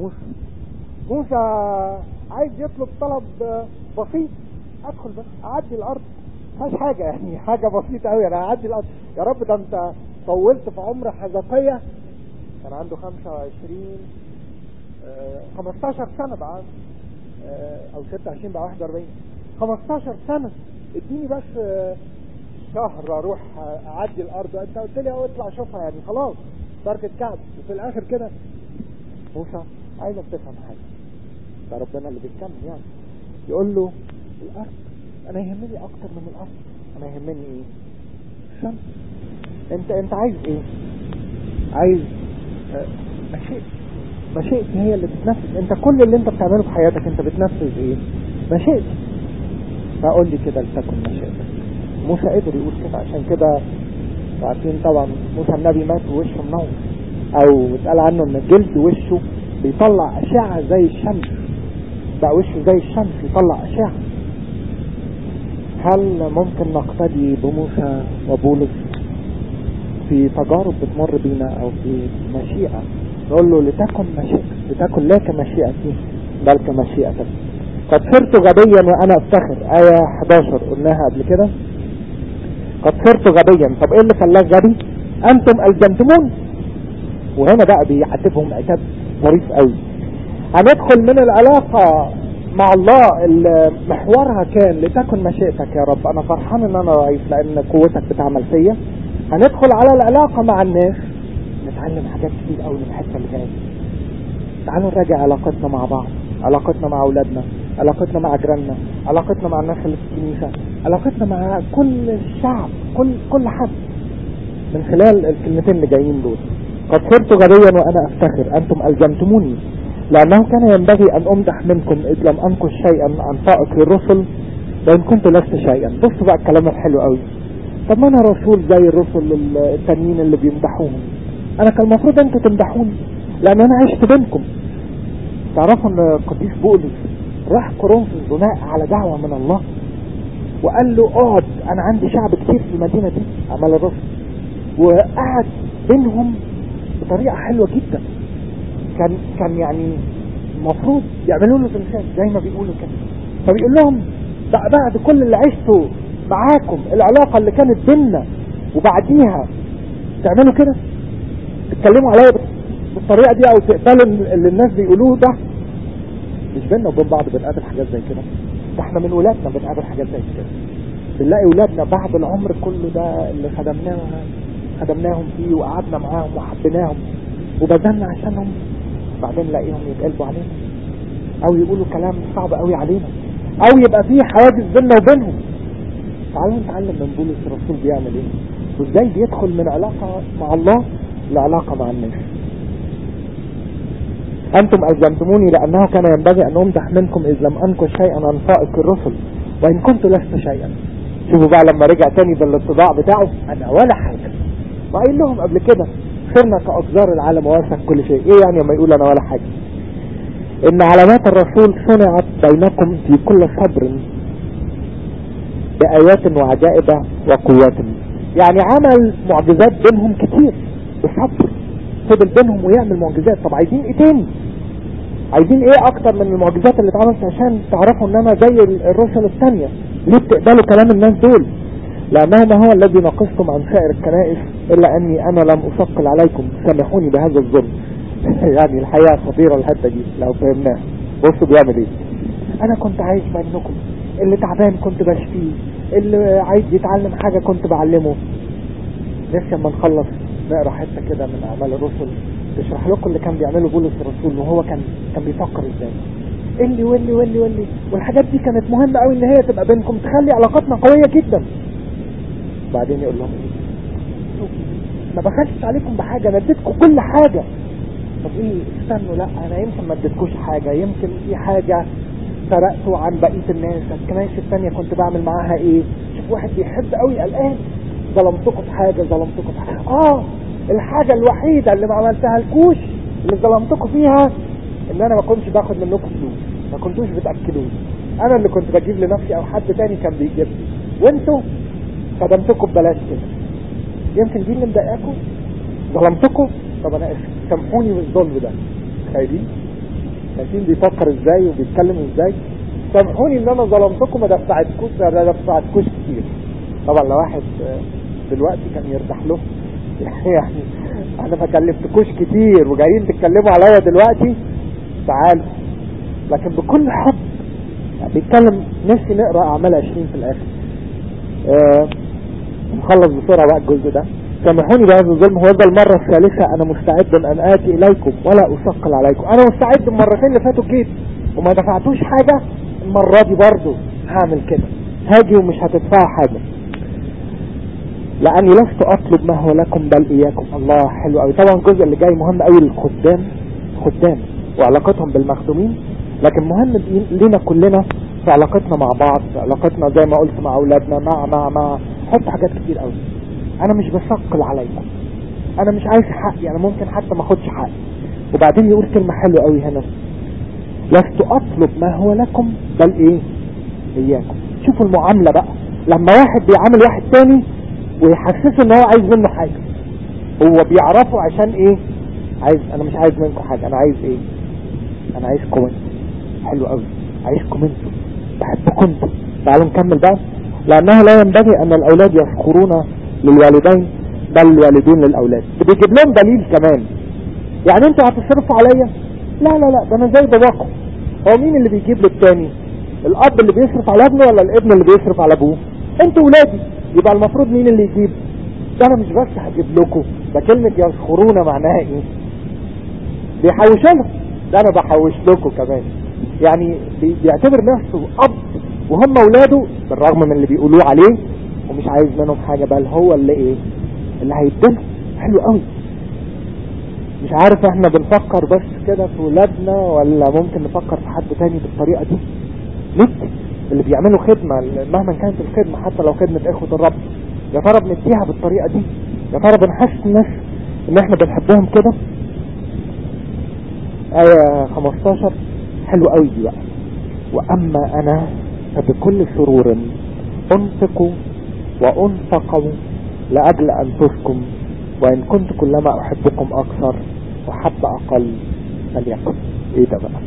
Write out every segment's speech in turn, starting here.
موسى موسى عايز يطلب طلب بسيط ادخل بس اعدي الارض مش حاجة يعني حاجة بسيطة قوي انا اعدي الارض يا رب ده انت طولت في عمر حزقية كان عنده 25 آه 15 سنة بقى آه او 26 بقى 41 15 سنة اديني بس آه شهر اروح اعدي الارض انت قلت لي اهو اطلع شوفها يعني خلاص بركة كعب وفي الاخر كده موسى عايزك تفهم حاجة ده ربنا اللي بيتكلم يعني يقول له الارض انا يهمني اكتر من الارض انا يهمني ايه الشمس انت انت عايز ايه عايز اه مشيئتي مشيئتي هي اللي بتنفذ انت كل اللي انت بتعمله في حياتك انت بتنفذ ايه مشيئتي فقول لي كده لتكن مشيئتك موسى قدر يقول كده عشان كده عارفين طبعا موسى النبي مات ووشه منور او اتقال عنه ان جلد وشه بيطلع اشعة زي الشمس بقى وشه زي الشمس يطلع اشعة هل ممكن نقتدي بموسى وبولس في تجارب بتمر بينا او في مشيئة نقول له لتكن مشيئتك لتكن لا كمشيئتي بل كمشيئتك قد صرت غبيا وانا افتخر آية 11 قلناها قبل كده قد صرت غبيا طب ايه اللي خلاك غبي انتم الزمتمون وهنا بقى بيعاتبهم عتاب ظريف قوي هندخل من العلاقة مع الله اللي محورها كان لتكن مشيئتك يا رب انا فرحان ان انا ضعيف لان قوتك بتعمل فيا هندخل على العلاقة مع الناس نتعلم حاجات كتير قوي من الحته اللي جايه تعالوا نراجع علاقتنا مع بعض علاقتنا مع اولادنا علاقتنا مع جيراننا علاقتنا مع الناس اللي في الكنيسه علاقتنا مع كل الشعب كل كل حد من خلال الكلمتين اللي جايين دول قد صرت غبيا وانا افتخر انتم الزمتموني لانه كان ينبغي ان امدح منكم اذ لم انقش شيئا عن طائق الرسل وان كنت لست شيئا بصوا بقى الكلام الحلو قوي طب ما انا رسول زي الرسل التانيين اللي بيمدحوهم انا كان المفروض انتوا تمدحوني لان انا عشت بينكم تعرفوا ان القديس بولس راح كورنثوس بناء على دعوة من الله وقال له اقعد انا عندي شعب كتير في المدينة دي عمل الرسل وقعد بينهم بطريقة حلوة جدا كان كان يعني المفروض يعملوا له تمثال زي ما بيقولوا كده فبيقول لهم بقى بعد كل اللي عشته معاكم العلاقة اللي كانت بينا وبعديها تعملوا كده تتكلموا عليا بالطريقة دي او تقبلوا اللي الناس بيقولوه ده مش بينا وبين بعض بنقابل حاجات زي كده ده احنا من ولادنا بنقابل حاجات زي كده بنلاقي ولادنا بعد العمر كله ده اللي خدمناهم خدمناهم فيه وقعدنا معاهم وحبيناهم وبذلنا عشانهم بعدين نلاقيهم يتقلبوا علينا او يقولوا كلام صعب قوي علينا او يبقى فيه حواجز بيننا وبينهم تعالوا نتعلم من بولس الرسول بيعمل ايه وازاي بيدخل من علاقة مع الله لعلاقة مع الناس أنتم ألزمتموني لأنه كان ينبغي أن أمدح منكم إذ لم أنكش شيئا عن فائق الرسل وإن كنت لست شيئا شوفوا بقى لما رجع تاني بالاتضاع بتاعه أنا ولا حاجة وقايل لهم قبل كده صرنا كأقذار العالم واسع كل شيء إيه يعني لما يقول أنا ولا حاجة إن علامات الرسول صنعت بينكم في كل صبر بآيات وعجائب وقوات يعني عمل معجزات بينهم كتير بصبر فضل بينهم ويعمل معجزات طب عايزين ايه تاني عايزين ايه اكتر من المعجزات اللي اتعملت عشان تعرفوا ان انا زي الرسل الثانية ليه بتقبلوا كلام الناس دول لانه ما هو الذي نقصتم عن سائر الكنائس الا اني انا لم اثقل عليكم سامحوني بهذا الظلم يعني الحقيقة خطيرة الحتة دي لو فهمناها بصوا بيعمل ايه انا كنت عايش بينكم اللي تعبان كنت بشفيه اللي عايز يتعلم حاجة كنت بعلمه نفسي اما نخلص نقرا حته كده من اعمال الرسل تشرح لكم اللي كان بيعمله بولس الرسول وهو كان كان بيفكر ازاي اللي واللي واللي واللي والحاجات دي كانت مهمه قوي ان هي تبقى بينكم تخلي علاقاتنا قويه جدا بعدين يقول لهم ايه ما بخلش عليكم بحاجه انا اديتكم كل حاجه طب ايه استنوا لا انا يمكن ما اديتكوش حاجه يمكن في حاجه سرقته عن بقيه الناس الكنائس الثانيه كنت بعمل معاها ايه شوف واحد بيحب قوي قلقان ظلمتكم في حاجة ظلمتكم في حاجة اه الحاجة الوحيدة اللي ما عملتها لكوش اللي ظلمتكم فيها ان انا ما كنتش باخد منكم فلوس ما كنتوش بتأكلوني انا اللي كنت بجيب لنفسي او حد تاني كان بيجيب لي وانتوا خدمتكم ببلاش كده يمكن دي اللي مضايقاكم ظلمتكم طب انا اسف سامحوني بالظلم ده تخيلين شايفين بيفكر ازاي وبيتكلم ازاي سامحوني ان انا ظلمتكم ما دفعتكوش ما دفعتكوش كتير طبعا لو واحد دلوقتي كان يرتاح له يعني انا ما كلفتكوش كتير وجايين تتكلموا عليا دلوقتي تعالوا لكن بكل حب يعني بيتكلم نفسي نقرا اعمال 20 في الاخر آه نخلص بسرعه بقى الجزء ده سامحوني بهذا الظلم هو ده المرة الثالثة انا مستعد ان اتي اليكم ولا اثقل عليكم انا مستعد المرتين اللي فاتوا جيت وما دفعتوش حاجة المرة دي برضو هعمل كده هاجي ومش هتدفعوا حاجة لاني لست اطلب ما هو لكم بل اياكم الله حلو قوي طبعا الجزء اللي جاي مهم قوي للخدام خدام وعلاقتهم بالمخدومين لكن مهم لينا كلنا في علاقتنا مع بعض في علاقتنا زي ما قلت مع اولادنا مع مع مع حط حاجات كتير قوي انا مش بثقل عليكم انا مش عايز حقي انا ممكن حتى ما اخدش حقي وبعدين يقول كلمة حلوة قوي هنا لست اطلب ما هو لكم بل ايه اياكم شوفوا المعاملة بقى لما واحد بيعامل واحد تاني ويحسسه ان هو عايز منه حاجة هو بيعرفه عشان ايه عايز انا مش عايز منكم حاجة انا عايز ايه انا عايزكم انتوا حلو قوي عايزكم انتوا بحبكم انتوا تعالوا نكمل بقى لانه لا ينبغي ان الاولاد يفخرون للوالدين بل الوالدين للاولاد بيجيب لهم دليل كمان يعني انتوا هتصرفوا عليا لا لا لا ده انا زي باباكم هو مين اللي بيجيب للتاني الاب اللي بيصرف على ابنه ولا الابن اللي بيصرف على ابوه انتوا ولادي يبقى المفروض مين اللي يجيب ده انا مش بس هجيب لكم ده كلمة يذكرون معناها ايه بيحوشوا لهم ده انا بحوش لكم كمان يعني بيعتبر نفسه اب وهم اولاده بالرغم من اللي بيقولوه عليه ومش عايز منهم حاجة بل هو اللي ايه اللي هيدله حلو قوي مش عارف احنا بنفكر بس كده في ولادنا ولا ممكن نفكر في حد تاني بالطريقة دي ندي اللي بيعملوا خدمة مهما كانت الخدمة حتى لو خدمة اخوة الرب يا ترى بنديها بالطريقة دي يا ترى بنحس الناس ان احنا بنحبهم كده آية 15 حلو قوي دي بقى واما انا فبكل سرور انفق وانفق لاجل انفسكم وان كنت كلما احبكم اكثر وحب اقل فليكن ايه ده بقى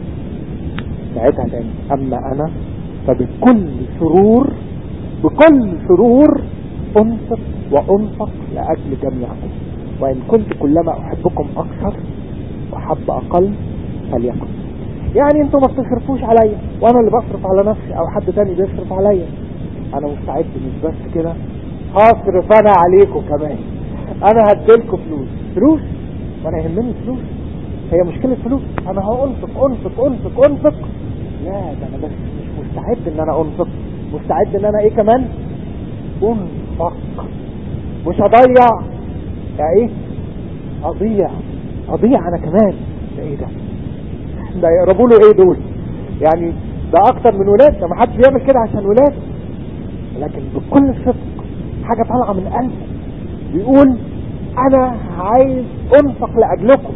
ساعتها تاني اما انا فبكل سرور بكل سرور انفق وانفق لاجل جميعكم وان كنت كلما احبكم اكثر وحب اقل فليكن يعني انتوا ما بتصرفوش عليا وانا اللي بصرف على نفسي او حد تاني بيصرف عليا انا مستعد مش بس كده هصرف انا عليكم كمان انا هديلكم فلوس فلوس وانا يهمني فلوس هي مشكلة فلوس انا هانفق انفق انفق انفق لا ده انا بس مش مستعد ان انا انفق مستعد ان انا ايه كمان انفق مش هضيع يا ايه اضيع اضيع انا كمان ده ايه ده ده يقربوا له ايه دول يعني ده اكتر من ولاد ده ما حدش بيعمل كده عشان ولاد لكن بكل صدق حاجة طالعة من قلبه بيقول انا عايز انفق لاجلكم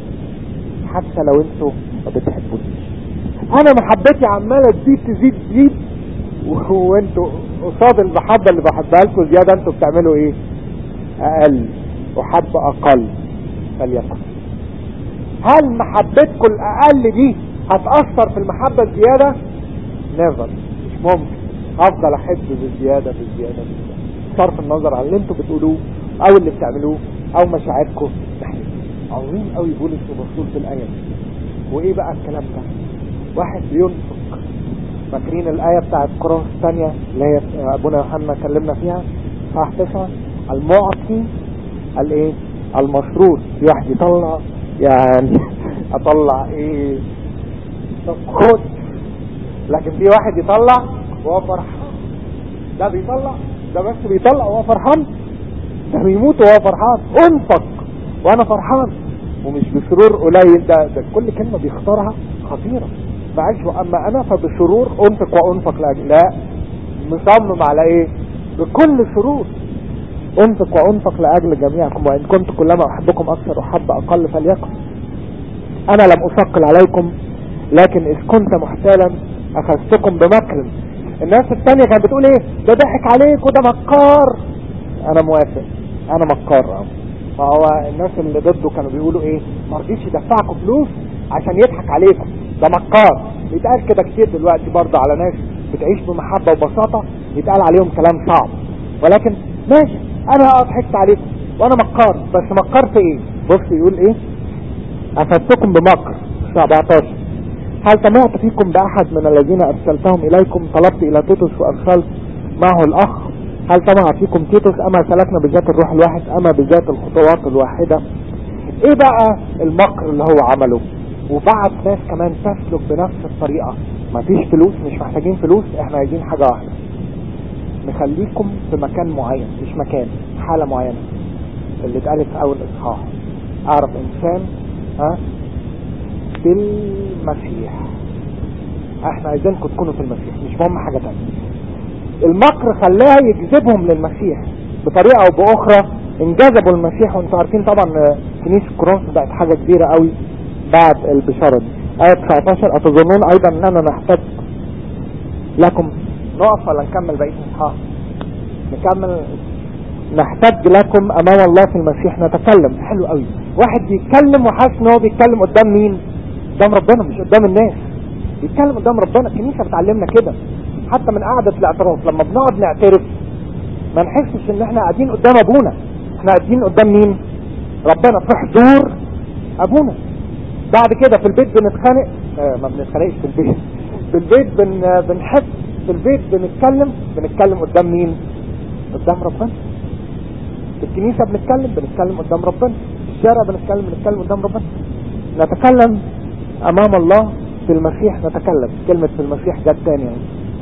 حتى لو انتوا ما بتحبونيش انا محبتي عمالة تزيد تزيد تزيد وانتوا قصاد المحبة اللي بحبها لكم زيادة انتوا بتعملوا ايه اقل وحب اقل فليكن هل محبتكم الاقل دي هتأثر في المحبة الزيادة نيفر مش ممكن هفضل احب بالزيادة بالزيادة بالزيادة صرف النظر عن اللي انتوا بتقولوه او اللي بتعملوه او مشاعركم عظيم قوي بولس الرسول في الايه دي وايه بقى الكلام ده واحد بينفق فاكرين الايه بتاعت قرآن الثانيه اللي هي ابونا يوحنا كلمنا فيها صح تسعة المعطي الايه المشروط في واحد يطلع يعني اطلع ايه خد لكن في واحد يطلع وهو فرحان ده بيطلع ده بس بيطلع وهو فرحان ده بيموت وهو فرحان انفق وانا فرحان ومش بسرور قليل ده, ده كل كلمة بيختارها خطيرة معلش واما انا فبسرور انفق وانفق لاجل لا مصمم على ايه بكل سرور انفق وانفق لاجل جميعكم وان كنت كلما احبكم اكثر احب اقل فليكن انا لم اثقل عليكم لكن اذ كنت محتالا اخذتكم بمكر الناس التانية كانت بتقول ايه ده ضحك عليك وده مكار انا موافق انا مكار ما هو الناس اللي ضده كانوا بيقولوا ايه ما رضيش يدفعكم فلوس عشان يضحك عليكم ده مكار يتقال كده كتير دلوقتي برضه على ناس بتعيش بمحبة وبساطة يتقال عليهم كلام صعب ولكن ماشي انا اه ضحكت عليكم وانا مكار بس مكار في ايه بص يقول ايه افدتكم بمكر 17 هل طمعت فيكم باحد من الذين ارسلتهم اليكم طلبت الى تيتوس وارسلت معه الاخ هل طمع فيكم تيتوس اما سلكنا بذات الروح الواحد اما بذات الخطوات الواحدة ايه بقى المكر اللي هو عمله وبعت ناس كمان تسلك بنفس الطريقة مفيش فلوس مش محتاجين فلوس احنا عايزين حاجة واحدة نخليكم في مكان معين مش مكان حالة معينة اللي اتقالت في اول اصحاح اعرف انسان ها بالمسيح احنا عايزينكم تكونوا في المسيح مش مهم حاجة تانية المكر خلاها يجذبهم للمسيح بطريقة او باخرى انجذبوا المسيح وانتوا عارفين طبعا كنيسة كورنث بقت حاجة كبيرة قوي بعد البشارة دي آية 19 أتظنون أيضا أننا نحتاج لكم نقف ولا نكمل بقية الإصحاح نكمل نحتاج لكم أمام الله في المسيح نتكلم حلو قوي واحد بيتكلم وحاسس ان هو بيتكلم قدام مين قدام ربنا مش قدام الناس بيتكلم قدام ربنا الكنيسة بتعلمنا كده حتى من قعدة الاعتراف لما بنقعد نعترف ما نحسش ان احنا قاعدين قدام ابونا احنا قاعدين قدام مين ربنا في حضور ابونا بعد كده في البيت بنتخانق آه ما بنتخانقش في البيت في البيت بن بنحس في البيت بنتكلم بنتكلم قدام مين قدام ربنا في الكنيسة بنتكلم بنتكلم قدام ربنا في الشارع بنتكلم بنتكلم قدام ربنا نتكلم امام الله في المسيح نتكلم كلمة في المسيح جت تاني يعني.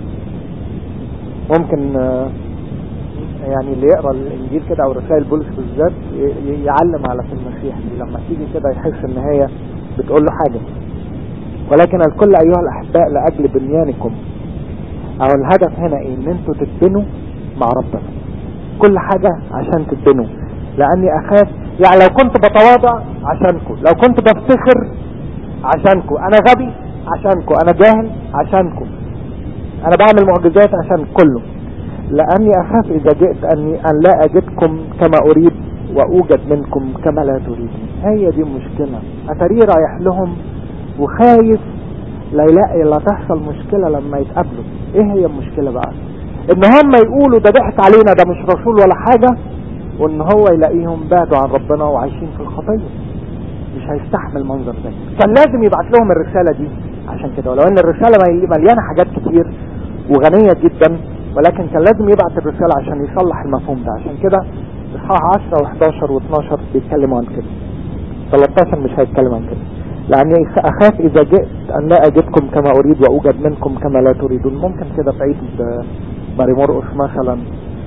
ممكن آه يعني اللي يقرا الانجيل كده او رسائل بولس بالذات يعلم على في المسيح دي لما تيجي كده يحس ان هي بتقول له حاجة ولكن الكل ايها الاحباء لاجل بنيانكم او الهدف هنا ايه ان انتوا تتبنوا مع ربنا كل حاجة عشان تتبنوا لاني اخاف يعني لو كنت بتواضع عشانكم لو كنت بفتخر عشانكم انا غبي عشانكم انا جاهل عشانكم انا بعمل معجزات عشان كله لاني اخاف اذا جئت اني ان لا اجدكم كما اريد واوجد منكم كما لا تريدون هي دي المشكلة اتري رايح لهم وخايف لا يلاقي لا تحصل مشكلة لما يتقابلوا ايه هي المشكلة بقى ان هم يقولوا ده ضحك علينا ده مش رسول ولا حاجة وان هو يلاقيهم بعدوا عن ربنا وعايشين في الخطية مش هيستحمل منظر ده كان لازم يبعت لهم الرسالة دي عشان كده ولو ان الرسالة مليانة حاجات كتير وغنية جدا ولكن كان لازم يبعت الرسالة عشان يصلح المفهوم ده عشان كده اصحاح 10 و11 و12 بيتكلموا عن كده 13 مش هيتكلم عن كده لاني اخاف اذا جئت ان لا اجدكم كما اريد واوجد منكم كما لا تريدون ممكن كده في عيد ماري مرقس مثلا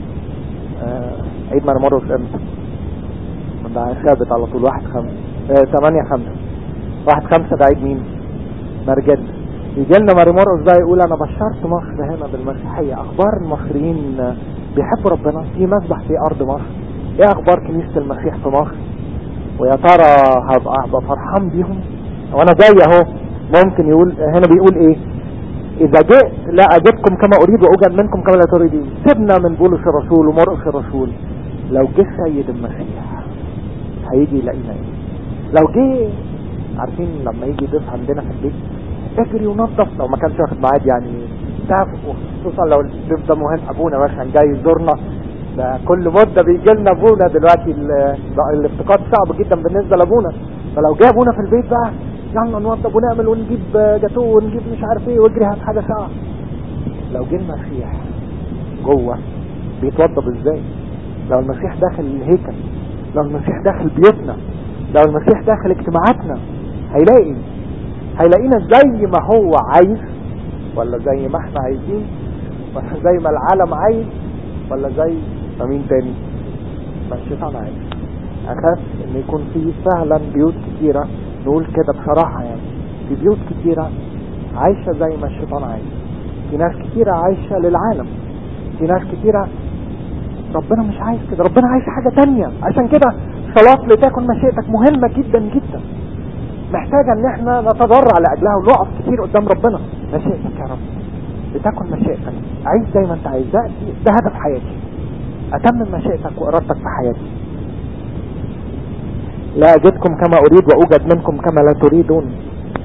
عيد ماري مرقس امتى ده ثابت على طول واحد خمسة اه 8 خمسة واحد خمسة ده عيد مين مرجد يجي لنا ماري مرقس ده يقول انا بشرت مصر هنا بالمسيحية اخبار المصريين بيحبوا ربنا في مسبح في ارض مصر ايه اخبار كنيسة المسيح في مصر ويا ترى هبقى هبقى فرحان بيهم وانا جاي اهو ممكن يقول هنا بيقول ايه اذا جئت لا اجدكم كما اريد واوجد منكم كما لا تريدون سيبنا من بولس الرسول ومرقس الرسول لو جه سيد المسيح هيجي يلاقينا ايه لو جه عارفين لما يجي يضيف عندنا في البيت اجري ونظف لو ما كانش واخد ميعاد يعني تعرف خصوصا لو الضيف ده مهم ابونا مثلا جاي يزورنا ده كل مدة بيجي لنا ابونا دلوقتي الافتقاد صعب جدا بالنسبة لابونا فلو جه ابونا في البيت بقى يلا نوضب ونعمل ونجيب جاتوه ونجيب مش عارف ايه واجري هات حاجة ساعة لو جه المسيح جوه بيتوضب ازاي لو المسيح داخل الهيكل لو المسيح داخل بيوتنا لو المسيح داخل اجتماعاتنا هيلاقي هيلاقينا زي ما هو عايز ولا زي ما احنا عايزين ولا زي ما العالم عايز ولا زي ما مين تاني ما الشيطان عايز اخاف ان يكون في فعلا بيوت كتيرة نقول كده بصراحة يعني في بيوت كتيرة عايشة زي ما الشيطان عايز في ناس كتيرة عايشة للعالم في ناس كتيرة ربنا مش عايز كده ربنا عايز حاجة تانية عشان كده صلاة لتكن مشيئتك مهمة جدا جدا محتاجة ان احنا نتضرع لاجلها ونقف كتير قدام ربنا مشيئتك يا رب لتكن مشيئتك عايز زي ما انت عايز ده, ده هدف حياتي اتمم مشيئتك وارادتك في حياتي لا اجدكم كما اريد واوجد منكم كما لا تريدون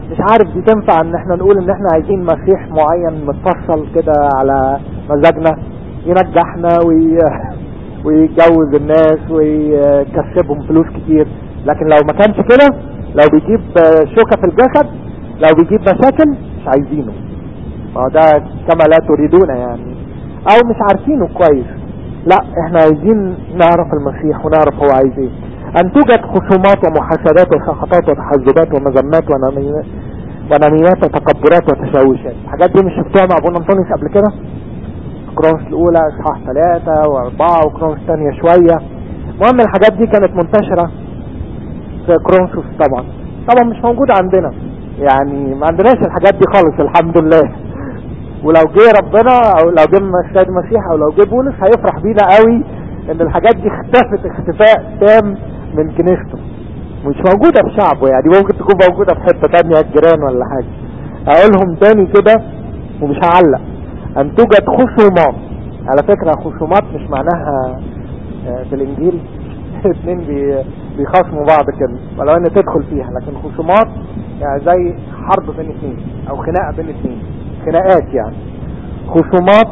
مش عارف دي تنفع ان احنا نقول ان احنا عايزين مسيح معين متفصل كده على مزاجنا ينجحنا وي... ويتجوز الناس ويكسبهم فلوس كتير لكن لو ما كانش كده لو بيجيب شوكة في الجسد لو بيجيب مشاكل مش عايزينه ما ده كما لا تريدون يعني او مش عارفينه كويس لا احنا عايزين نعرف المسيح ونعرف هو عايز ايه ان توجد خصومات ومحاسدات وسخطات وتحزبات ومذمات ونميمات ونميمات وتكبرات وتشوشات الحاجات دي مش شفتوها مع ابونا انطونيوس قبل كده كرونس الاولى اصحاح ثلاثة واربعة وكرونس ثانية شوية المهم الحاجات دي كانت منتشرة في كرونسوس طبعا طبعا مش موجودة عندنا يعني ما عندناش الحاجات دي خالص الحمد لله ولو جه ربنا او لو جه السيد المسيح او لو جه بولس هيفرح بينا قوي ان الحاجات دي اختفت اختفاء تام من كنيسته مش موجودة في شعبه يعني ممكن تكون موجودة في حتة تانية الجيران ولا حاجة اقولهم تاني كده ومش هعلق ان توجد خصومات على فكرة خصومات مش معناها في الانجيل اتنين بيخاصموا بعض كده ولو ان تدخل فيها لكن خصومات يعني زي حرب بين اتنين او خناقة بين اتنين خناقات يعني خصومات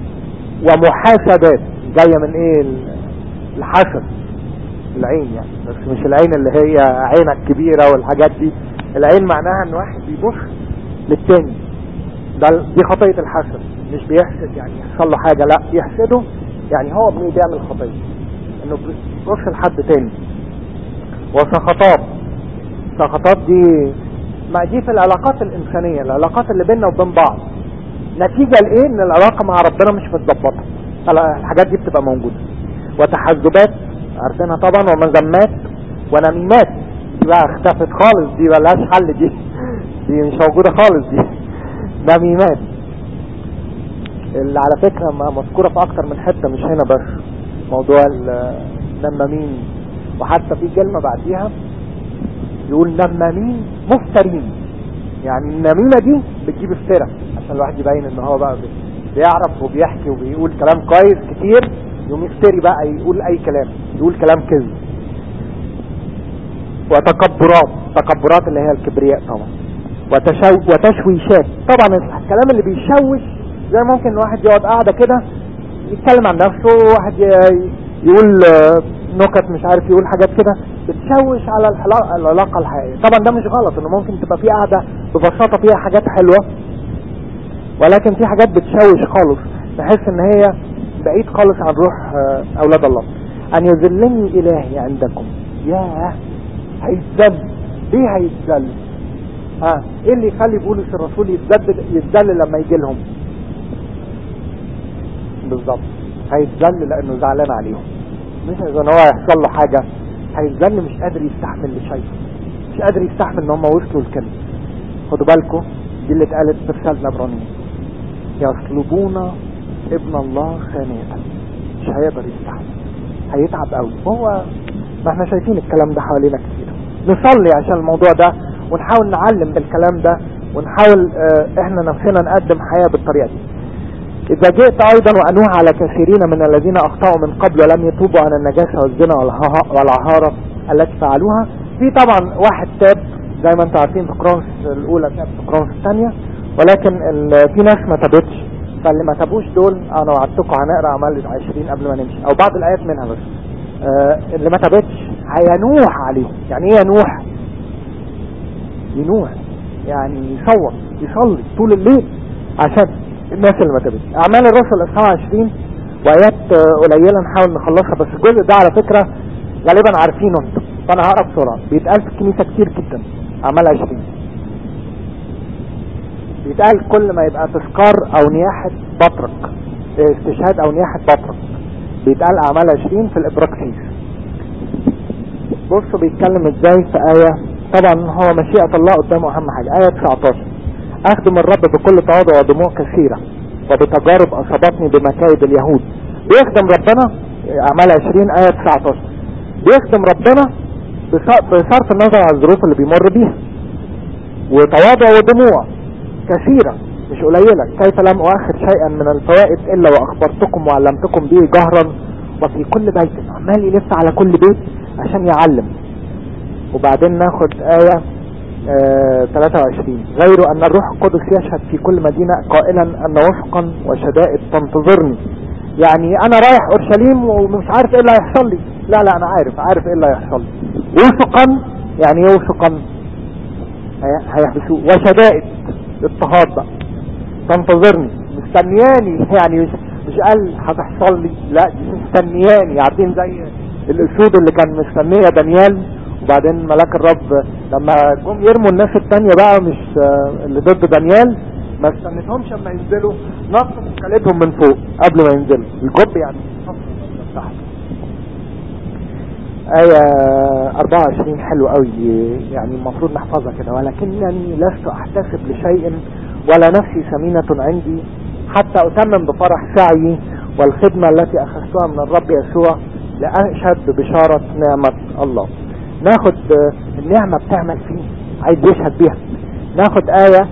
ومحاسدات جاية من ايه الحسد العين يعني بس مش العين اللي هي عينك كبيرة والحاجات دي العين معناها ان واحد بيبص للتاني ده دي خطية الحسد مش بيحسد يعني يحصل له حاجة لا يحسده يعني هو ابنه بيعمل خطية انه بيبص لحد تاني وسخطات سخطات دي ما دي في العلاقات الانسانية العلاقات اللي بيننا وبين بعض نتيجة لايه ان العلاقة مع ربنا مش متظبطة الحاجات دي بتبقى موجودة وتحزبات عارفينها طبعا ومذمات ونميمات دي بقى اختفت خالص دي ملهاش حل دي دي مش موجودة خالص دي نميمات اللي على فكرة مذكورة في اكتر من حتة مش هنا بس موضوع النمامين وحتى في كلمة بعديها يقول نمامين مفترين يعني النميمة دي بتجيب افترا عشان الواحد يبين ان هو بقى بيعرف وبيحكي وبيقول كلام كويس كتير يوم يفتري بقى يقول اي كلام يقول كلام كذب وتكبرات تكبرات اللي هي الكبرياء طبعا وتشو وتشويشات طبعا الكلام اللي بيشوش زي ممكن واحد يقعد قاعدة كده يتكلم عن نفسه واحد يقول نكت مش عارف يقول حاجات كده بتشوش على العلاقة الحقيقية طبعا ده مش غلط انه ممكن تبقى في قاعدة ببساطة فيها حاجات حلوة ولكن في حاجات بتشوش خالص بحس ان هي بعيد خالص عن روح اولاد الله ان يذلني الهي عندكم ياه هيتذل ليه هيتذل ها ايه اللي يخلي بولس الرسول يتذل يتذل لما يجي لهم بالظبط هيتذل لانه زعلان عليهم مش اذا هو يحصل له حاجة هيتذل مش قادر يستحمل اللي شايفه مش قادر يستحمل ان هم وصلوا الكلمة خدوا بالكم دي اللي اتقالت في رسالة ابرانيين يطلبون ابن الله ثانية مش هيقدر يستحمل هيتعب قوي هو ما احنا شايفين الكلام ده حوالينا كتير نصلي عشان الموضوع ده ونحاول نعلم بالكلام ده ونحاول اه احنا نفسنا نقدم حياة بالطريقة دي إذا جئت أيضا وأنوه على كثيرين من الذين أخطأوا من قبل ولم يتوبوا عن النجاسة والزنا والعهارة التي فعلوها في طبعا واحد تاب زي ما انتم عارفين في كرونس الأولى تاب في كرونس الثانية ولكن في ناس ما تابتش فاللي ما تابوش دول أنا وعدتكم هنقرأ أعمال 20 قبل ما نمشي أو بعض الآيات منها بس آه اللي ما تابتش هينوح عليهم يعني إيه ينوح؟ ينوح يعني يصوت يصلي طول الليل عشان الناس اللي ما تابتش اعمال الرسل اصحاح 20 وايات قليله نحاول نخلصها بس الجزء ده على فكره غالبا عارفينه انتم فانا هقرا بسرعه بيتقال في الكنيسه كتير جدا اعمال 20 بيتقال كل ما يبقى تذكار او نياحه بطرك استشهاد او نياحه بطرك بيتقال اعمال 20 في الابراكسيس بصوا بيتكلم ازاي في ايه طبعا هو مشيئه الله قدامه اهم حاجه ايه 19 اخدم الرب بكل تواضع ودموع كثيرة وبتجارب اصابتني بمكايد اليهود بيخدم ربنا اعمال 20 اية 19 بيخدم ربنا بصرف النظر عن الظروف اللي بيمر بيها وتواضع ودموع كثيرة مش قليلة كيف لم اؤخر شيئا من الفوائد الا واخبرتكم وعلمتكم به جهرا وفي كل بيت عمال يلف على كل بيت عشان يعلم وبعدين ناخد آية آه 23 غير أن الروح القدس يشهد في كل مدينة قائلا أن وفقا وشدائد تنتظرني يعني أنا رايح أورشليم ومش عارف إيه اللي هيحصل لي لا لا أنا عارف عارف إيه اللي هيحصل لي وفقا يعني إيه وفقا هيحبسوه وشدائد اضطهاد بقى تنتظرني مستنياني يعني مش مش قال هتحصل لي لا دي مستنياني عارفين زي الاسود اللي كان مستنيه دانيال وبعدين ملاك الرب لما جم يرموا الناس التانية بقى مش اللي ضد دانيال ما استنتهمش اما ينزلوا نطوا مكالبهم من فوق قبل ما ينزلوا الجب يعني تحت آية 24 حلو قوي يعني المفروض نحفظها كده ولكنني لست احتسب لشيء ولا نفسي سمينة عندي حتى أتمم بفرح سعي والخدمة التي أخذتها من الرب يسوع لأشهد ببشارة نعمة الله ناخد النعمة بتعمل فيه عايز يشهد بيها ناخد آية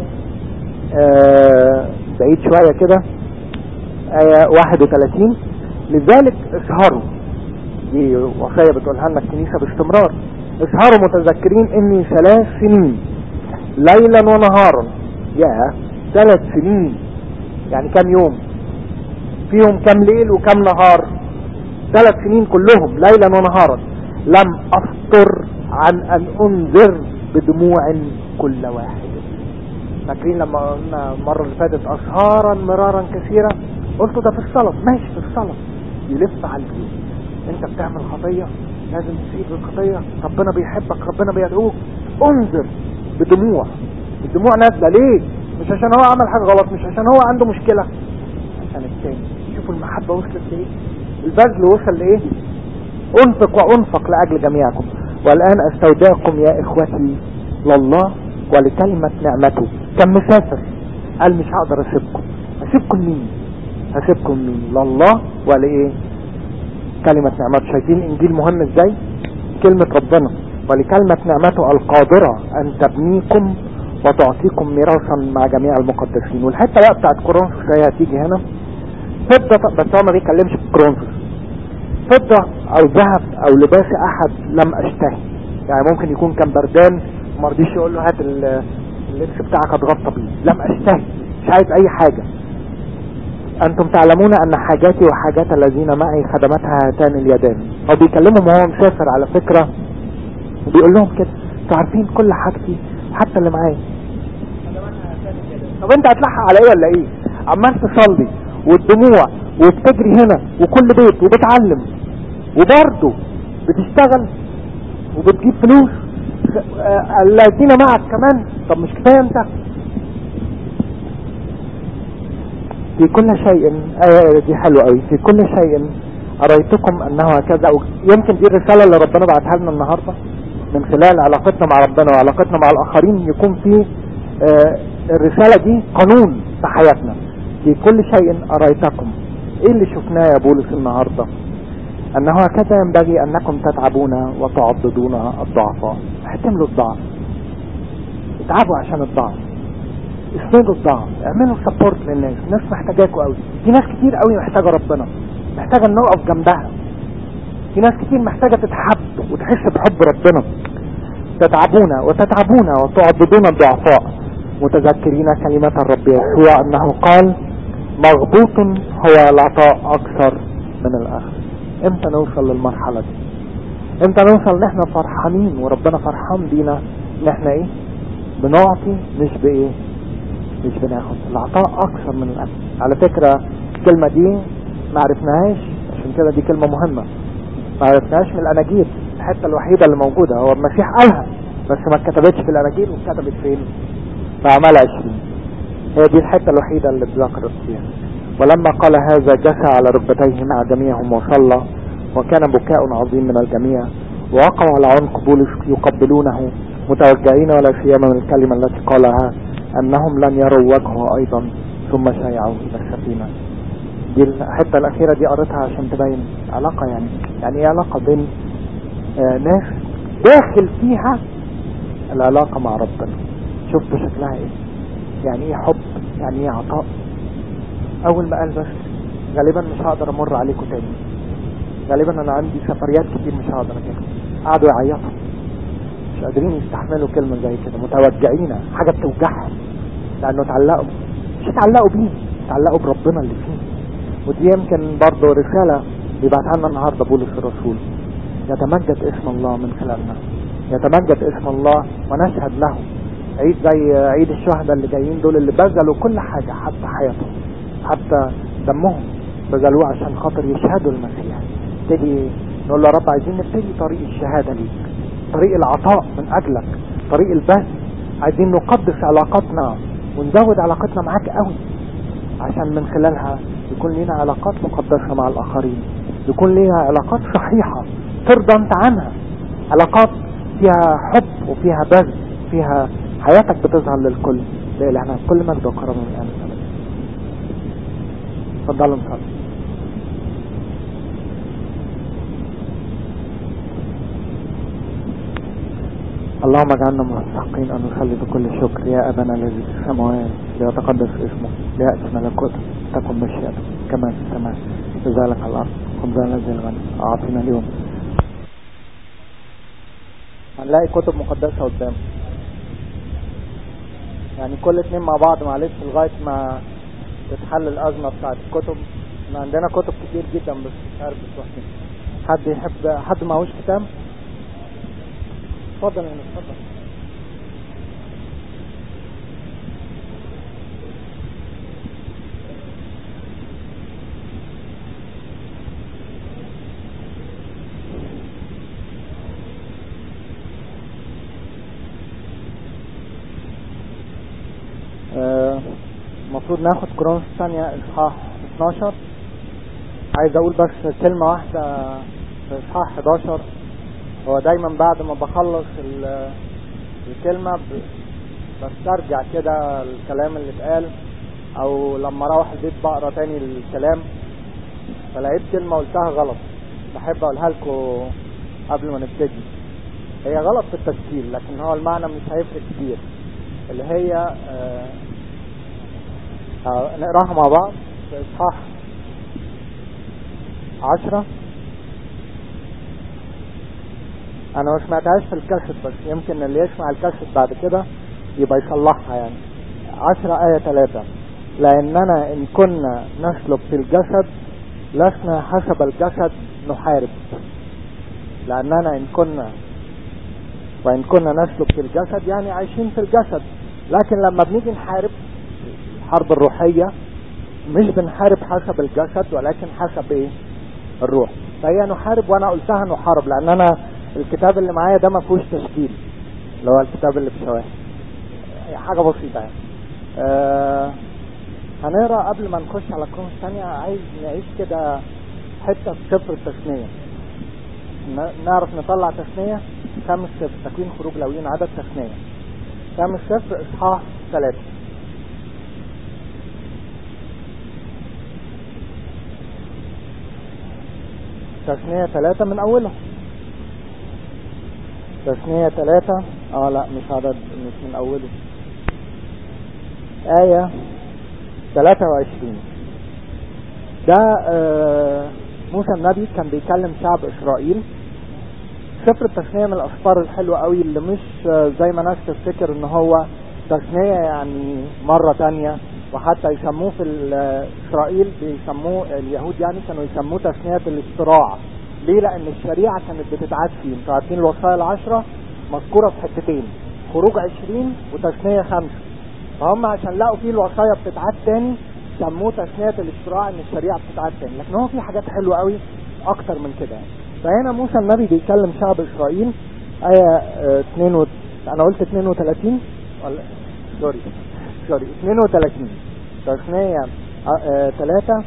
آه بعيد شوية كده آية 31 لذلك اسهروا دي وصية بتقولها لنا الكنيسة باستمرار اسهروا متذكرين اني ثلاث سنين ليلا ونهارا يا ثلاث سنين يعني كم يوم فيهم كم ليل وكم نهار ثلاث سنين كلهم ليلا ونهارا لم افطر عن ان انذر بدموع كل واحد فاكرين لما قلنا المرة اللي فاتت اسهارا مرارا كثيرا قلت ده في الصلاة ماشي في الصلاة يلف على البيت انت بتعمل خطية لازم تسيب الخطية ربنا بيحبك ربنا بيدعوك انذر بدموع الدموع نازلة ليه مش عشان هو عمل حاجة غلط مش عشان هو عنده مشكلة عشان التاني شوفوا المحبة وصلت لايه البذل وصل لايه انفق وانفق لأجل جميعكم والآن استودعكم يا اخوتي لله ولكلمة نعمته كان مسافر قال مش هقدر اسيبكم اسيبكم مين هسيبكم مين لله ولايه كلمة نعمته شايفين انجيل مهم ازاي كلمة ربنا ولكلمة نعمته القادرة ان تبنيكم وتعطيكم ميراثا مع جميع المقدسين والحته بقى بتاعت كورنثوس هي هتيجي هنا فضه بس هو ما بيتكلمش في كورنثوس فضه او ذهب او لباس احد لم اشتهي يعني ممكن يكون كان بردان ما رضيش يقول له هات اللبس بتاعك اتغطى بيه لم اشتهي مش عايز اي حاجه انتم تعلمون ان حاجاتي وحاجات الذين معي خدمتها هاتان اليدان هو بيكلمهم وهو مسافر على فكره وبيقول لهم كده انتوا عارفين كل حاجتي حتى اللي معايا طب انت هتلحق على ايه ولا ايه عمال تصلي والدموع وبتجري هنا وكل بيت وبتعلم وبرضه بتشتغل وبتجيب فلوس الذين معك كمان طب مش كفايه انت في كل شيء آية دي حلوة قوي في كل شيء أريتكم أنه هكذا يمكن دي الرسالة اللي ربنا بعتها لنا النهاردة من خلال علاقتنا مع ربنا وعلاقتنا مع الآخرين يكون في آه الرسالة دي قانون في حياتنا في كل شيء أريتكم إيه اللي شفناه يا بولس النهاردة أنه هكذا ينبغي أنكم تتعبون وتعضدون الضعفاء احتملوا الضعف اتعبوا عشان الضعف اسندوا الضعف اعملوا سبورت للناس الناس محتاجاكوا قوي في ناس كتير قوي محتاجة ربنا محتاجة ان نقف جنبها في ناس كتير محتاجة تتحب وتحس بحب ربنا تتعبون وتتعبون وتعضدون الضعفاء متذكرين كلمة الرب يسوع انه قال مغبوط هو العطاء اكثر من الاخر امتى نوصل للمرحلة دي امتى نوصل ان احنا فرحانين وربنا فرحان بينا ان احنا ايه بنعطي مش بايه مش بناخد العطاء اكثر من الاكل على فكرة الكلمة دي ما عرفناهاش عشان كده دي كلمة مهمة ما عرفناهاش من الاناجيل الحتة الوحيدة اللي موجودة هو المسيح قالها بس ما اتكتبتش في الاناجيل واتكتبت فين في اعمال عشرين هي دي الحتة الوحيدة اللي اتذكرت فيها ولما قال هذا جثى على ركبتيه مع جميعهم وصلى وكان بكاء عظيم من الجميع ووقعوا على عنق بولس يقبلونه متوجعين ولا سيما من الكلمة التي قالها انهم لن يروا وجهه ايضا ثم شيعوا الى السفينة دي الحتة الاخيرة دي قريتها عشان تبين علاقة يعني يعني ايه علاقة بين آه ناس داخل فيها العلاقة مع ربنا شفتوا شكلها ايه يعني ايه حب يعني ايه عطاء اول ما قال بس غالبا مش هقدر امر عليكم تاني غالبا انا عندي سفريات كتير مش هقدر اجيبها قعدوا يعيطوا مش قادرين يستحملوا كلمة زي كده متوجعين حاجة بتوجعهم لانه اتعلقوا مش اتعلقوا بيه اتعلقوا بربنا اللي فيه ودي يمكن برضه رسالة بيبعتها لنا النهارده بولس الرسول يتمجد اسم الله من خلالنا يتمجد اسم الله ونشهد له عيد زي عيد الشهداء اللي جايين دول اللي بذلوا كل حاجة حتى حياتهم حتى دمهم بذلوه عشان خاطر يشهدوا المسيح نبتدي نقول له يا رب عايزين نبتدي طريق الشهادة ليك طريق العطاء من أجلك طريق البذل عايزين نقدس علاقاتنا ونزود علاقتنا معاك قوي عشان من خلالها يكون لنا علاقات مقدسة مع الآخرين يكون لنا علاقات صحيحة ترضى انت عنها علاقات فيها حب وفيها بذل فيها حياتك بتظهر للكل لإلهنا كل مجد وكرم من الآن اتفضلوا نصلي اللهم اجعلنا مستحقين ان نصلي بكل شكر يا ابانا الذي في السماوات ليتقدس اسمه ليأتي ملكوتك تكن مشيئتك كما في السماء كذلك على الارض خبزنا الذي الغني اعطينا اليوم هنلاقي كتب مقدسة قدام يعني كل اتنين مع بعض معلش لغاية ما تتحل الأزمة بتاعت الكتب احنا عندنا كتب كتير جدا بس مش عارف بتروح فين حد يحب حد معهوش كتاب اتفضل يا اتفضل المفروض ناخد كرونس الثانية اصحاح 12 عايز اقول بس كلمة واحدة في اصحاح 11 هو دايما بعد ما بخلص الكلمة بسترجع كده الكلام اللي اتقال او لما اروح البيت بقرا تاني الكلام فلقيت كلمة قلتها غلط بحب اقولها لكم قبل ما نبتدي هي غلط في التشكيل لكن هو المعنى مش هيفرق كتير اللي هي آه آه نقراها مع بعض في اصحاح عشرة انا ما سمعتهاش في الكاسيت بس يمكن اللي يسمع الكاسيت بعد كده يبقى يصلحها يعني عشرة آية ثلاثة لأننا إن كنا نسلك في الجسد لسنا حسب الجسد نحارب لأننا إن كنا وإن كنا نسلك في الجسد يعني عايشين في الجسد لكن لما بنيجي نحارب الحرب الروحية مش بنحارب حسب الجسد ولكن حسب ايه الروح فهي نحارب وانا قلتها نحارب لان انا الكتاب اللي معايا ده ما فيهوش تشكيل اللي هو الكتاب اللي بشواهد حاجة بسيطة يعني آه هنقرا قبل ما نخش على الكون الثانية عايز نعيش كده حتة في سفر التثنية نعرف نطلع تثنية خمس سفر تكوين خروج لويين عدد تثنية خمس سفر اصحاح ثلاثة تثنية ثلاثة من أولها تثنية ثلاثة اه لا مش عدد مش من أوله آية 23 ده آه موسى النبي كان بيكلم شعب إسرائيل سفر التثنية من الأسفار الحلوة قوي اللي مش آه زي ما ناس تفتكر ان هو تثنية يعني مرة تانية وحتى يسموه في إسرائيل بيسموه اليهود يعني كانوا يسموه تثنية الاستراع ليه لأن الشريعة كانت بتتعاد فيه انتوا عارفين الوصايا العشرة مذكورة في حتتين خروج عشرين وتثنية خمسة فهم عشان لقوا فيه الوصايا بتتعاد تاني سموه تثنية الاستراع ان الشريعة بتتعاد تاني لكن هو في حاجات حلوة قوي اكتر من كده فهنا موسى النبي بيكلم شعب اسرائيل آية اه اتنين و... انا قلت 32 ولا سوري سوري 32 تثنية اه 3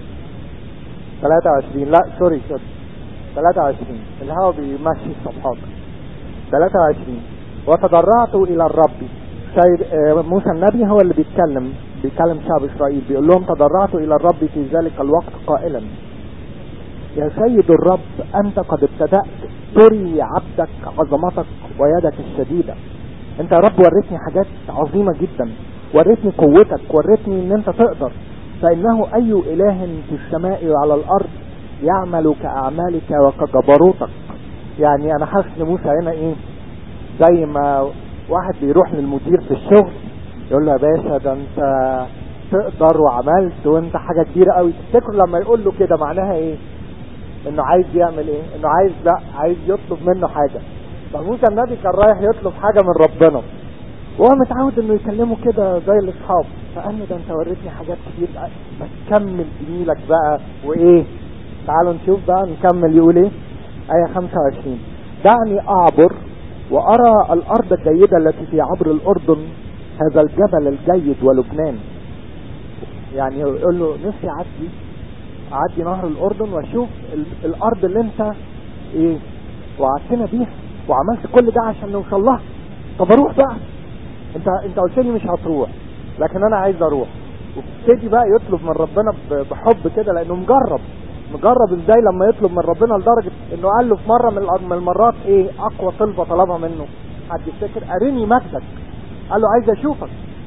23 لا سوري سوري 23 الهوا بيمشي الصفحات 23 وتضرعت الى الرب سيد موسى النبي هو اللي بيتكلم بيتكلم شعب اسرائيل بيقول لهم تضرعت الى الرب في ذلك الوقت قائلا يا سيد الرب انت قد ابتدأت تري عبدك عظمتك ويدك الشديدة انت يا رب وريتني حاجات عظيمة جدا وريتني قوتك وريتني ان انت تقدر فانه اي اله في السماء وعلى الارض يعمل كاعمالك وكجبروتك يعني انا حاسس ان موسى هنا ايه زي ما واحد بيروح للمدير في الشغل يقول له يا باشا ده انت تقدر وعملت وانت حاجة كبيرة قوي تفتكروا لما يقول له كده معناها ايه انه عايز يعمل ايه انه عايز لا عايز يطلب منه حاجة فموسى النبي كان رايح يطلب حاجة من ربنا وهو متعود انه يكلمه كده زي الاصحاب فقال له ده انت وريتني حاجات كتير بس كمل جميلك بقى وايه تعالوا نشوف بقى نكمل يقول ايه آية 25 دعني أعبر وأرى الأرض الجيدة التي في عبر الأردن هذا الجبل الجيد ولبنان يعني يقول له نفسي أعدي أعدي نهر الأردن وأشوف الأرض اللي أنت إيه وعدتنا بيها وعملت كل ده عشان نوصل لها طب أروح بقى أنت أنت قلت لي مش هتروح لكن أنا عايز أروح وابتدي بقى يطلب من ربنا بحب كده لأنه مجرب مجرب ازاي لما يطلب من ربنا لدرجة انه قال له في مرة من المرات ايه اقوى طلبة طلبها منه حد يفتكر ارني مجدك قال له عايز اشوفك